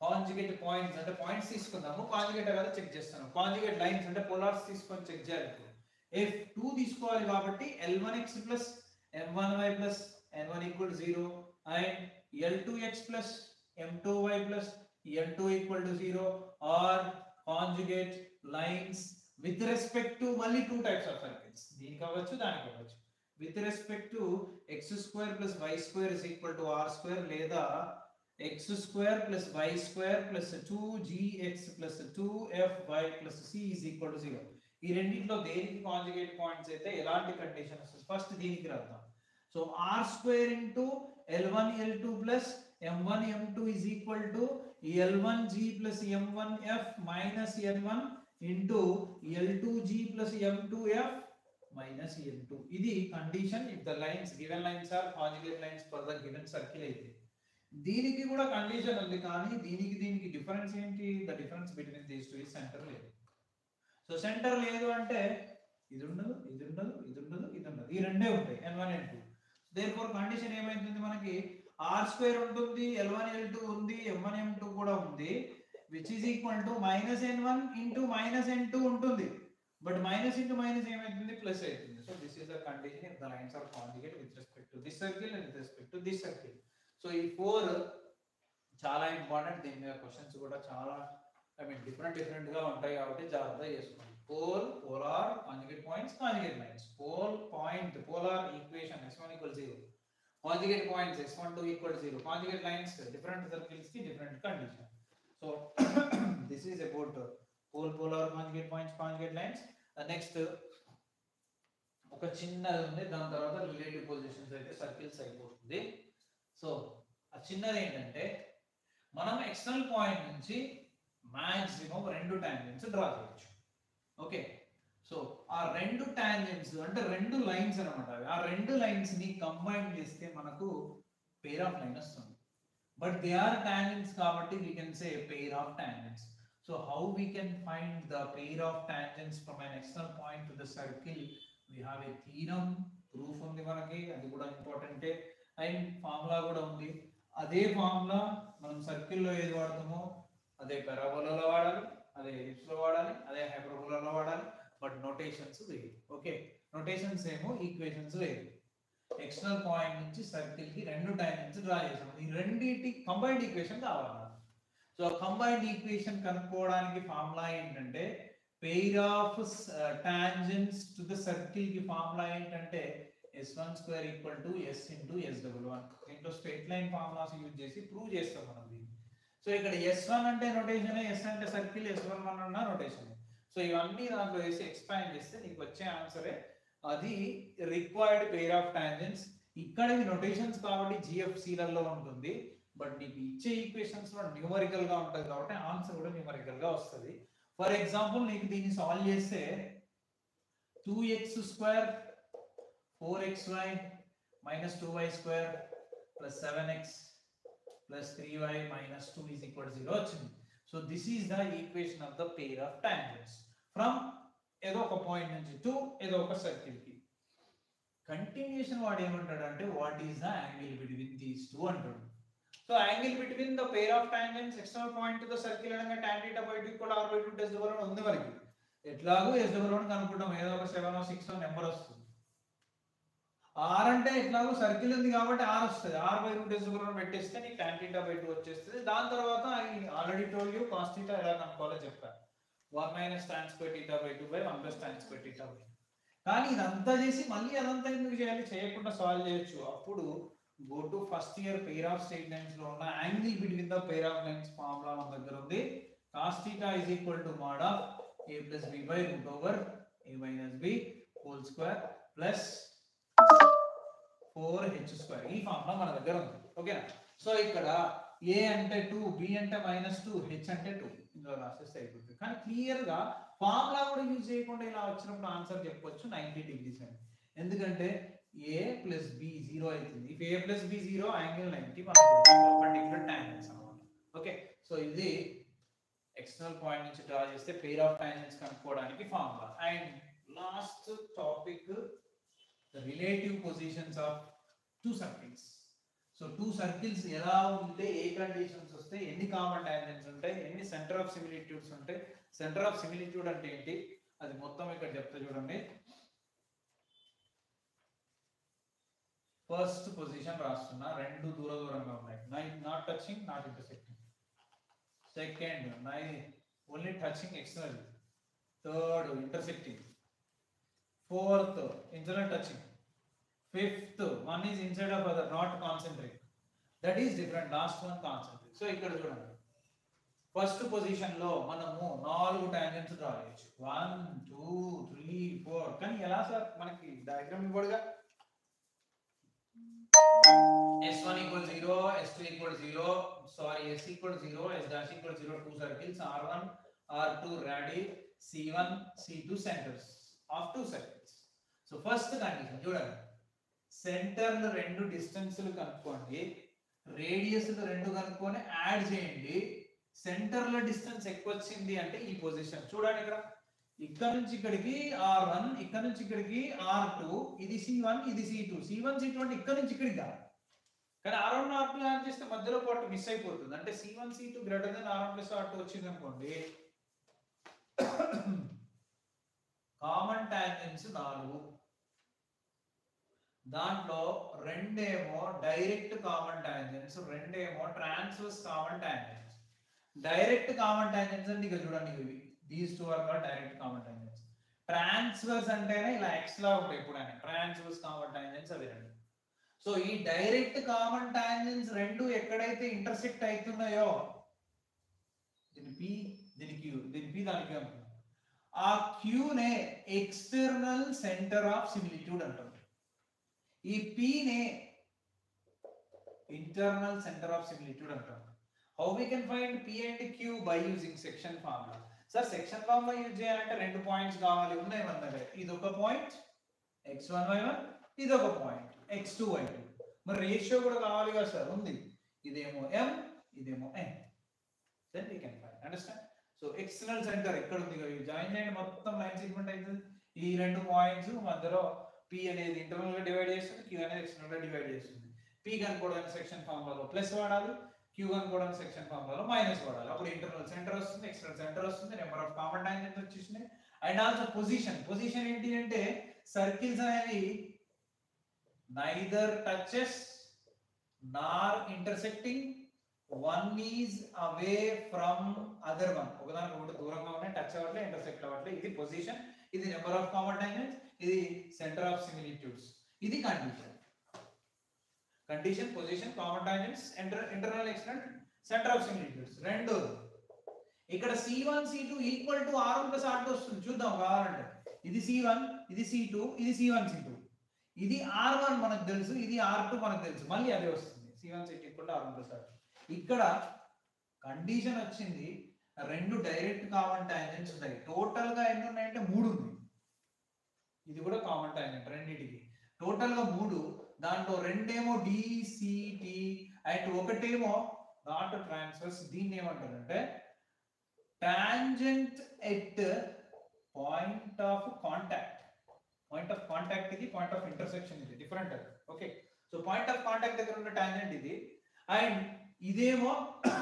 conjugate points అంటే పాయింట్స్ తీసుకుందాము కాంజుగేట్ కదా చెక్ చేస్తాను కాంజుగేట్ లైన్స్ అంటే పోలార్స్ తీసుకొని చెక్ చేయాలి ఎఫ్ టూ తీసుకోవాలి కాబట్టి L one X plus M one Y plus N one equal zero and L two X plus M two Y plus N two equal to zero are conjugate lines with respect to మళ్ళీ two types of circles దీనికి అవ్వచ్చు దానికి అవ్వచ్చు with respect to X square plus why square is equal to are square లేదా X square plus why square plus two GX plus two f y plus C is equal to zero ఈ రెండింటిలో దేనికి conjugate points అయితే ఎలాంటి condition వస్తుంది first దీనికి రాద్దాం so R square into L one L two plus M one M two is equal to L one G plus M one F minus N one into L two G plus M two F minus N two ఇది condition if the lines given lines are conjugate lines for the given circle అయితే దీనికి కూడా condition ఉంది కానీ దీనికి దీనికి difference ఏంటి the difference between these two centre లేదు సో సెంటర్ లేదు అంటే ఇది ఉండదు ఇది ఉండదు ఇది ఉండదు ఇది ఉండదు ఈ రెండే ఉంటాయి N one N two therefore condition ఏమైతుంది మనకి ఆర్ స్క్వేర్ ఉంటుంది ఎల్ వన్ ఎల్ టూ ఉంది ఎం వన్ ఎం టూ కూడా ఉంది which is equal to minus N one into minus N two ఉంటుంది బట్ మైనస్ ఇంటూ మైనస్ ఏమైతుంది plus అవుతుంది so this is the condition if the lines are conjugate with respect to this circle and with respect to this circle so ఈ four చాలా important దీని మీద questions కూడా చాలా I mean different different గా ఉంటాయి కాబట్టి జాగ్రత్త చేసుకోండి pole polar conjugate points conjugate lines pole point polar equation yes one equal zero conjugate points S one two equal zero conjugate lines different circles కి different condition so this is about pole polar conjugate points conjugate lines next ఒక చిన్నది ఉంది దాని తర్వాత relative positions అయితే circles అయిపోతుంది so ఆ చిన్నది ఏంటంటే మనం ఎక్స్టర్నల్ పాయింట్ నుంచి మాక్సిమం రెండు టాంజెంట్స్ డ్రా చేయొచ్చు ఓకే సో ఆ రెండు టాంజెంట్స్ అంటే రెండు లైన్స్ అనమాట ఆ రెండు లైన్స్ ని కంబైన్ చేస్తే మనకు పేర్ ఆఫ్ లైన్ వస్తుంది బట్ దే ఆర్ టాంజెంట్స్ కాబట్టి we can say pair of tangents so how we can find the pair of tangents from an external point to the circle we have a theorem proof ఉంది మనకి అది కూడా ఇంపార్టెంటే and formula కూడా ఉంది అదే formula మనం సర్కిల్లో ఏది వాడతామో అదే పెరాబోలాలో వాడాలి అదే ఎలిప్స్ లో వాడాలి అదే హైపర్బోలాలో వాడాలి బట్ నోటేషన్స్ వేరు ఓకే నోటేషన్స్ ఏమో ఈక్వేషన్స్ వేరు ఎక్స్టర్నల్ పాయింట్ నుంచి సర్కిల్ కి రెండు టైమ్స్ డ్రా చేసాం ఈ రెండింటి కంబైన్డ్ ఈక్వేషన్ కావాలి నాకు. సో కంబైన్డ్ ఈక్వేషన్ కనుక్కోవడానికి ఫార్ములా ఏంటంటే pair of tangents to the circle కి ఫార్ములా ఏంటంటే S one square equal to S into S double one దీంట్లో స్ట్రైట్ లైన్ ఫార్ములాస్ యూజ్ చేసి ప్రూవ్ చేస్తాం మనం దీన్ని సో ఇక్కడ ఎస్ వన్ అంటే నోటేషన్ ఎస్ అంటే సర్కిల్ ఎస్ వన్ వన్ అన్న నోటేషన్ సో ఇవన్నీ దాంట్లో వేసి ఎక్స్పాండ్ చేస్తే నీకు వచ్చే ఆన్సరే అది రిక్వైర్డ్ పేర్ ఆఫ్ టాంజెంట్స్ ఇక్కడ ఇవి నొటేషన్స్ కాబట్టి జిఎఫ్సీలలో ఉంటుంది బట్ నీకు ఇచ్చే ఈక్వేషన్స్ లో న్యూమరికల్ గా ఉంటుంది కాబట్టి ఆన్సర్ కూడా న్యూమరికల్ గా వస్తుంది ఫర్ ఎగ్జాంపుల్ నీకు దీన్ని సాల్వ్ చేస్తే two x square four x y minus two y square plus seven x plus three y minus two is equal zero వచ్చింది so this is the equation of the pair of tangents from ఏదో ఒక point నుంచి to ఏదో ఒక circle కి continuation వాడు ఏమంటాడు అంటే what is the angle between these two అంటాడు so angle between the pair of tangents external point to the circle అనగా tan theta by 2 equal r by 2 టెస్ట్ డబల్ ఉంది మనకి ఎట్లాగో ఎస్ డబల్ వన్ కనుక్కుంటాం ఏదో ఒక సెవెన్ సిక్స్ నెంబర్ వస్తుంది ఆర్ అంటే ఎట్లాగో సర్కిల్ ఉంది కాబట్టి ఆర్ వస్తుంది r by root yes double one పెట్టేస్తే నీకు tan theta బై 2 వచ్చేస్తుంది దాని తర్వాత already told you cos theta ఎలా కనుక్కోవాలో చెప్పాను 1 minus tan square theta by 2 by 1 plus tan square theta by కానీ ఇదంతా చేసి మళ్ళీ అదంతా ఎందుకు చేయాలి చేయకుండా సాల్వ్ చేయొచ్చు అప్పుడు go to first year pair of straight lines లో ఉన్న angle between the pair of lines formula మన దగ్గర ఉంది cos theta is equal to mod of a plus b by root over a minus b whole square plus 4h square ఈ formula మన దగ్గర ఉంది ఓకేనా సో ఇక్కడ a అంటే 2 b అంటే మైనస్ టూ హెచ్ అంటే టూ ఇందులో రాసేస్తే అయిపోతుంది కానీ క్లియర్ గా ఫార్ములా కూడా యూజ్ చేయకుండా ఇలా వచ్చినప్పుడు ఆన్సర్ చెప్పొచ్చు నైన్టీ డిగ్రీస్ అని ఎందుకంటే ఏ ప్లస్ బి జీరో అవుతుంది if a plus b zero angle ninety మనకు పర్టికులర్ టాంజెంట్స్ అనమాట ఓకే సో ఇది ఎక్స్టర్నల్ పాయింట్ నుంచి డ్రా చేస్తే పేర్ ఆఫ్ టాంజెంట్స్ కనుక్కోవడానికి formula and last topic the relative positions of two circles so so two circles ఎలా ఉంటే ఏ conditions వస్తాయి ఎన్ని కామన్ టాంజెంట్స్ ఉంటాయి ఎన్ని సెంటర్ ఆఫ్ సిమిలిట్యూడ్స్ ఉంటాయి సెంటర్ ఆఫ్ సిమిలిట్యూడ్ అంటే ఏంటి అది మొత్తం ఇక్కడ చెప్తా చూడండి ఫస్ట్ పొజిషన్ రాస్తున్నా రెండు దూర దూరంగా ఉన్నాయి not touching not intersecting second నై only touching external third intersecting fourth internal touching fifth one is inside of other not concentric that is different last one concentric so ఇక్కడ చూడండి ఫస్ట్ పొజిషన్ లో మనము నాలుగు టాంజెంట్స్ డ్రా చేయొచ్చు one two three four కానీ ఎలా sir మనకి diagram ఇవ్వడుగా S1 equals 0, S2 equals 0, sorry, S equals 0, S dash equals 0, two circles, R1, R2 radii, C1, C2 centers of two circles. So first condition, చూడండి సెంటర్లు రెండు డిస్టెన్స్లు కనుక్కోండి రేడియస్లు రెండు కనుక్కొని యాడ్ చేయండి సెంటర్ల డిస్టెన్స్ ఎక్కువ వచ్చింది అంటే ఈ పొజిషన్ చూడండి ఇక్కడ ఇక్కడ నుంచి ఇక్కడికి ఆర్ వన్ ఇక్కడ నుంచి ఇక్కడికి ఆర్ టూ ఇది సి వన్ ఇది C two C one C two అంటే ఇక్కడ నుంచి ఇక్కడికి కాదు కానీ r one r two add చేస్తే మధ్యలో పాటు మిస్ అయిపోతుంది అంటే C one C two greater than r one plus r two వచ్చింది అనుకోండి కామన్ టాంజెన్స్ నాలుగు దాంట్లో రెండేమో డైరెక్ట్ కామన్ టాంజెన్స్ రెండేమో transverse common tangents direct common tangents అంటే ఇక్కడ చూడండి ఇవి these two are called direct common tangents transverse అంటేనే ఇలా ఎక్స్ లా ఉంటాయి ఎప్పుడైనా ట్రాన్స్వర్స్ కామన్ టాంజెన్స్ అవి రెండు సో ఈ డైరెక్ట్ కామన్ టాంజెన్స్ రెండు ఎక్కడైతే ఇంటర్సెక్ట్ అవుతున్నాయో దీని పి దీని క్యూ దీని పి దాని క్యూ అంటున్నాం ఆ క్యూనే ఎక్స్టర్నల్ సెంటర్ ఆఫ్ సిమిలిట్యూడ్ అంటాం ఈ పీనే ఇంటర్నల్ సెంటర్ ఆఫ్ సిమిలిట్యూడ్ అంటాం how we can find P and Q by using section formula sir section formula use చేయాలంటే రెండు పాయింట్స్ కావాలి ఉన్నాయి మన దగ్గర ఇది ఒక point x one why one ఇది ఒక point x two why two మరి రేషియో కూడా కావాలి కదా సార్ ఉంది ఇదేమో ఎం ఇదేమో n then we can find understand so external centre ఎక్కడ ఉంది జాయిన్ చేయండి మొత్తం లైన్ సెగ్మెంట్ అవుతుంది ఈ రెండు పాయింట్స్ మధ్యలో పి అనేది ఇంటర్నల్ గా డివైడ్ చేస్తుంది క్యూ అనేది ఎక్స్టర్నల్ గా డివైడ్ చేస్తుంది పి కనుక్కోవడానికి సెక్షన్ ఫార్ములాలో ప్లస్ వాడాలి క్యూ కనుక్కోవడానికి సెక్షన్ ఫార్ములాలో మైనస్ వాడాలి అప్పుడు ఇంటర్నల్ సెంటర్ వస్తుంది ఎక్స్టర్నల్ సెంటర్ వస్తుంది నెంబర్ ఆఫ్ కామన్ టాంజెంట్స్ వచ్చేసినాయి అండ్ ఆల్సో పొజిషన్ పొజిషన్ ఏంటి అంటే సర్కిల్స్ అనేవి neither touches nor intersecting one is away from other one ఒకదానికి ఒకటి దూరంగా ఉన్నాయి టచ్ అవ్వట్లే ఇంటర్సెక్ట్ అవ్వట్లే ఇది పొజిషన్ ఇది నెంబర్ ఆఫ్ కామన్ టాంజెంట్స్ ఇది సెంటర్ ఆఫ్ సిమిలిట్యూడ్స్ ఇది condition condition position common tangents internal external centre of similitudes రెండు ఇక్కడ C one C two equal to r one plus r two వస్తుంది చూద్దాం కావాలంటే ఇది సి వన్ ఇది సి టూ ఇది సి వన్ సి టూ ఇది ఆర్ వన్ మనకు తెలుసు ఇది ఆర్ టూ మనకు తెలుసు మళ్ళీ అదే వస్తుంది C one C two equal to r one plus r ఇక్కడ కండిషన్ వచ్చింది రెండు డైరెక్ట్ కామన్ టాంజెంట్స్ ఉన్నాయి టోటల్ గా ఎన్ని ఉన్నాయంటే మూడు ఉంది ఇది కూడా కామన్ టాంజెంట్ రెండింటికి టోటల్ గా మూడు దాంట్లో రెండేమో డిసిటి అండ్ ఒకటేమో నాట్ ట్రాన్స్ఫర్స్ దీన్ని ఏమంటారంటే tangent at point of contact point of contact ఇది పాయింట్ ఆఫ్ ఇంటర్సెక్షన్ ఇది different okay so point of contact దగ్గర ఉన్న టాంజెంట్ ఇది అండ్ ఇదేమో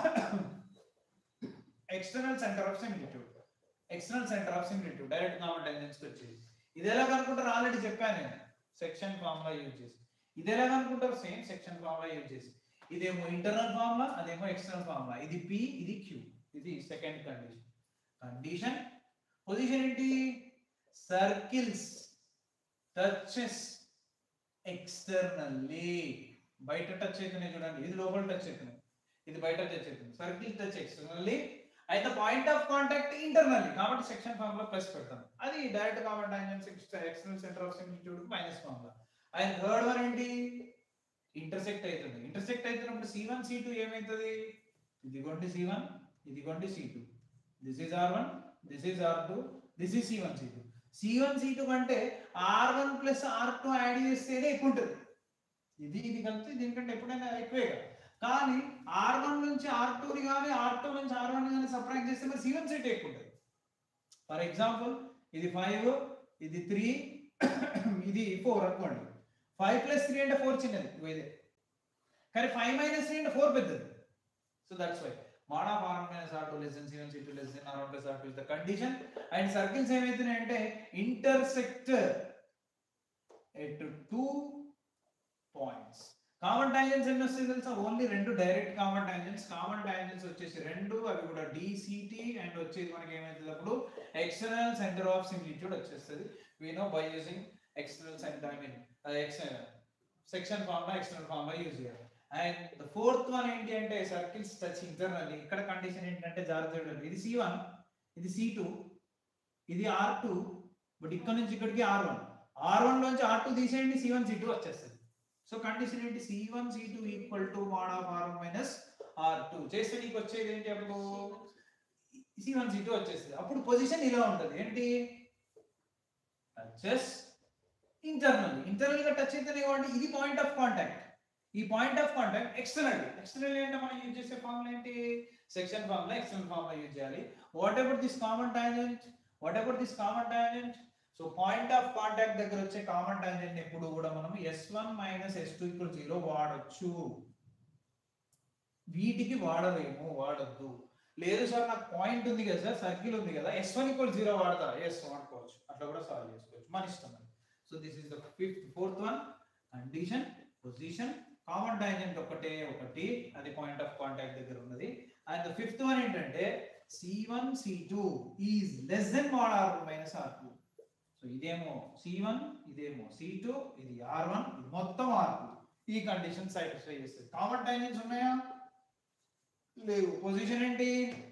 external centre of similitude external centre of similitude direct common tangents వచ్చేది ఇది ఎలా కనుకుంటారు ఆల్రెడీ చెప్పాను నేను సెక్షన్ ఫార్ములా యూజ్ చేసి ఇది ఎలా కనుకుంటారు సేమ్ సెక్షన్ ఫార్ములా యూజ్ చేసి ఇదేమో ఇంటర్నల్ ఫార్ములా అదేమో ఎక్స్టర్నల్ ఫార్ములా ఇది పి ఇది క్యూ ఇది సెకండ్ కండిషన్ కండిషన్ పొజిషన్ ఏంటి సర్కిల్స్ టచెస్ ఎక్స్టర్నల్లీ బయట టచ్ అవుతున్నాయి చూడండి ఇది లోపల టచ్ అవుతున్నాయి ఇది బయట టచ్ అవుతుంది సర్కిల్ టచ్ ఎక్స్టర్నల్లీ అయితే పాయింట్ ఆఫ్ కాంటాక్ట్ ఇంటర్నల్లీ కాబట్టి సెక్షన్ ఫార్ములా ప్లస్ పెడతాం అది direct common tangents external centre of similitude minus formula and third one ఏంటి ఇంటర్సెక్ట్ అవుతుంది ఇంటర్సెక్ట్ అవుతున్నప్పుడు సి వన్ సి టూ ఏమవుతుంది ఇదిగోండి సి వన్ ఇదిగోండి C two this is r one this is r two this is C one C two C one C two కంటే r one plus r two add చేస్తేనే ఎక్కువ ఉంటుంది ఇది ఇది కలిపితే దీనికంటే ఎప్పుడైనా ఎక్కువే కదా కానీ ఆర్ వన్ నుంచి ఆర్ టూని కానీ ఆర్ టూ నుంచి ఆర్ వన్ కానీ సపరేట్ చేస్తే మరి సి వన్ సెట్ ఎక్కువ ఉంటుంది ఫర్ ఎగ్జాంపుల్ ఇది ఫైవ్ ఇది త్రీ ఇది ఫోర్ అనుకోండి ఫైవ్ ప్లస్ త్రీ అంటే ఫోర్ చిన్నది ఇగో ఇదే కానీ ఫైవ్ మైనస్ త్రీ అంటే ఫోర్ పెద్దది so that's why mod of r1 minus r2 less than c1 c2 less than r1 plus r2 is the condition and circles ఏమైతున్నాయంటే intersect at two points common tangents ఎన్ని వస్తాయి తెలుసా only రెండు direct common tangents common tangents వచ్చేసి రెండు అవి కూడా DCT and వచ్చేది మనకి ఏమైతుంది అప్పుడు ఎక్స్టర్నల్ సెంటర్ ఆఫ్ సిమిలిట్యూడ్ వచ్చేస్తుంది we know by using external centre I mean section formula external formula use చేయాలి అండ్ ద ఫోర్త్ వన్ ఏంటి అంటే సర్కిల్స్ టచ్ ఇంటర్నల్లీ ఇక్కడ కండిషన్ ఏంటంటే జాగ్రత్త చూడండి ఇది సి వన్ ఇది సి టూ ఇది ఆర్ టూ బట్ ఇక్కడ నుంచి ఇక్కడికి ఆర్ వన్ ఆర్ వన్ లోంచి ఆర్ టూ తీసేయండి సి వన్ సి టూ వచ్చేస్తుంది సో కండిషన్ ఏంటి C one C two equal to mod of are one minus r two చేస్తే నీకు వచ్చేది ఏంటి అప్పుడు సి వన్ సి టూ వచ్చేస్తుంది అప్పుడు పొజిషన్ ఇలా ఉంటుంది ఏంటి టచెస్ ఇంటర్నల్ ఇంటర్నల్ గా టచ్ అయితే కాబట్టి ఇది పాయింట్ ఆఫ్ కాంటాక్ట్ ఈ point of contact external external అంటే మనం యూజ్ చేసే ఫార్ములా ఏంటి section formula external formula use చేయాలి what about this common tangent what about this common tangent so point of contact దగ్గర వచ్చే కామన్ టాంజెంట్ ఎప్పుడు కూడా మనం S one minus S two equal zero వాడొచ్చు వీటికి వాడలేము వాడద్దు లేదు సార్ నాకు పాయింట్ ఉంది కదా సార్ సర్కిల్ ఉంది కదా ఎస్ వన్ ఈక్వల్ జీరో వాడతా ఎస్ వాడుకోవచ్చు అట్లా కూడా సాల్వ్ చేసుకోవచ్చు మన ఇష్టం అది so this is the fifth fourth one condition position common tangent ఒకటే ఒకటి అది పాయింట్ ఆఫ్ కాంటాక్ట్ దగ్గర ఉన్నది అండ్ ద ఫిఫ్త్ వన్ ఏంటంటే C one C two is less than mod r minus r two so ఇదేమో C one ఇదేమో C two ఇది r one ఇది మొత్తం ఆర్ టూ ఈ కండిషన్ సాటిస్ఫై చేస్తుంది కామన్ టాంజెంట్స్ ఉన్నాయా లేవు పొజిషన్ ఏంటి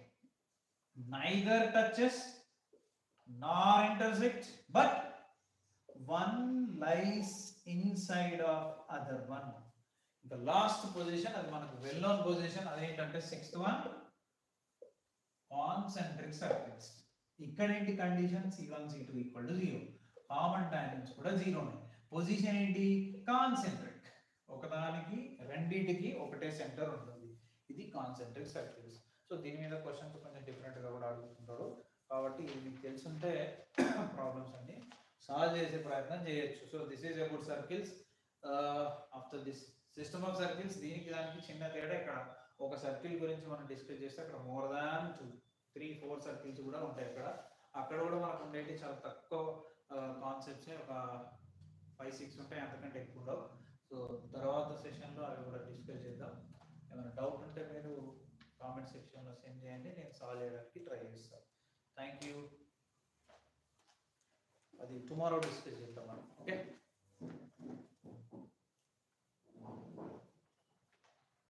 neither touches nor intersect but one lies inside of other one the last position అది మనకు వెల్ నోన్ పొజిషన్ అదేంటంటే సిక్స్త్ వన్ కాన్సెంట్రిక్ సర్కిల్స్ ఇక్కడ ఏంటి condition C one C two equal to zero common tangents కూడా zero position ఏంటి concentric ఒకదానికి రెండింటికి ఒకటే సెంటర్ ఉంటుంది ఇది కాన్సెంట్రిక్ సర్కిల్స్ సో దీని మీద క్వశ్చన్స్ కొంచెం డిఫరెంట్ గా కూడా అడుగుతుంటాడు కాబట్టి ఇది మీకు తెలుసుంటే ప్రాబ్లమ్స్ అన్ని సాల్వ్ చేసే ప్రయత్నం చేయొచ్చు so this is about circles after this system of circles దీనికి దానికి చిన్న తేడా ఇక్కడ ఒక సర్కిల్ గురించి మనం డిస్కస్ చేస్తే అక్కడ more than two three four circles కూడా ఉంటాయి అక్కడ అక్కడ కూడా మనకు ఉండేవి చాలా తక్కువ కాన్సెప్ట్స్ ఒక ఫైవ్ సిక్స్ ఉంటాయి అంతకంటే ఎక్కువ ఉండవు సో తర్వాత సెషన్లో అవి కూడా డిస్కస్ చేద్దాం ఏమైనా డౌట్ ఉంటే మీరు కామెంట్ సెక్షన్లో సెండ్ చేయండి నేను సాల్వ్ చేయడానికి ట్రై చేస్తాను థ్యాంక్ యూ అది టుమారో డిస్కస్ చేద్దాం మనం ఓకే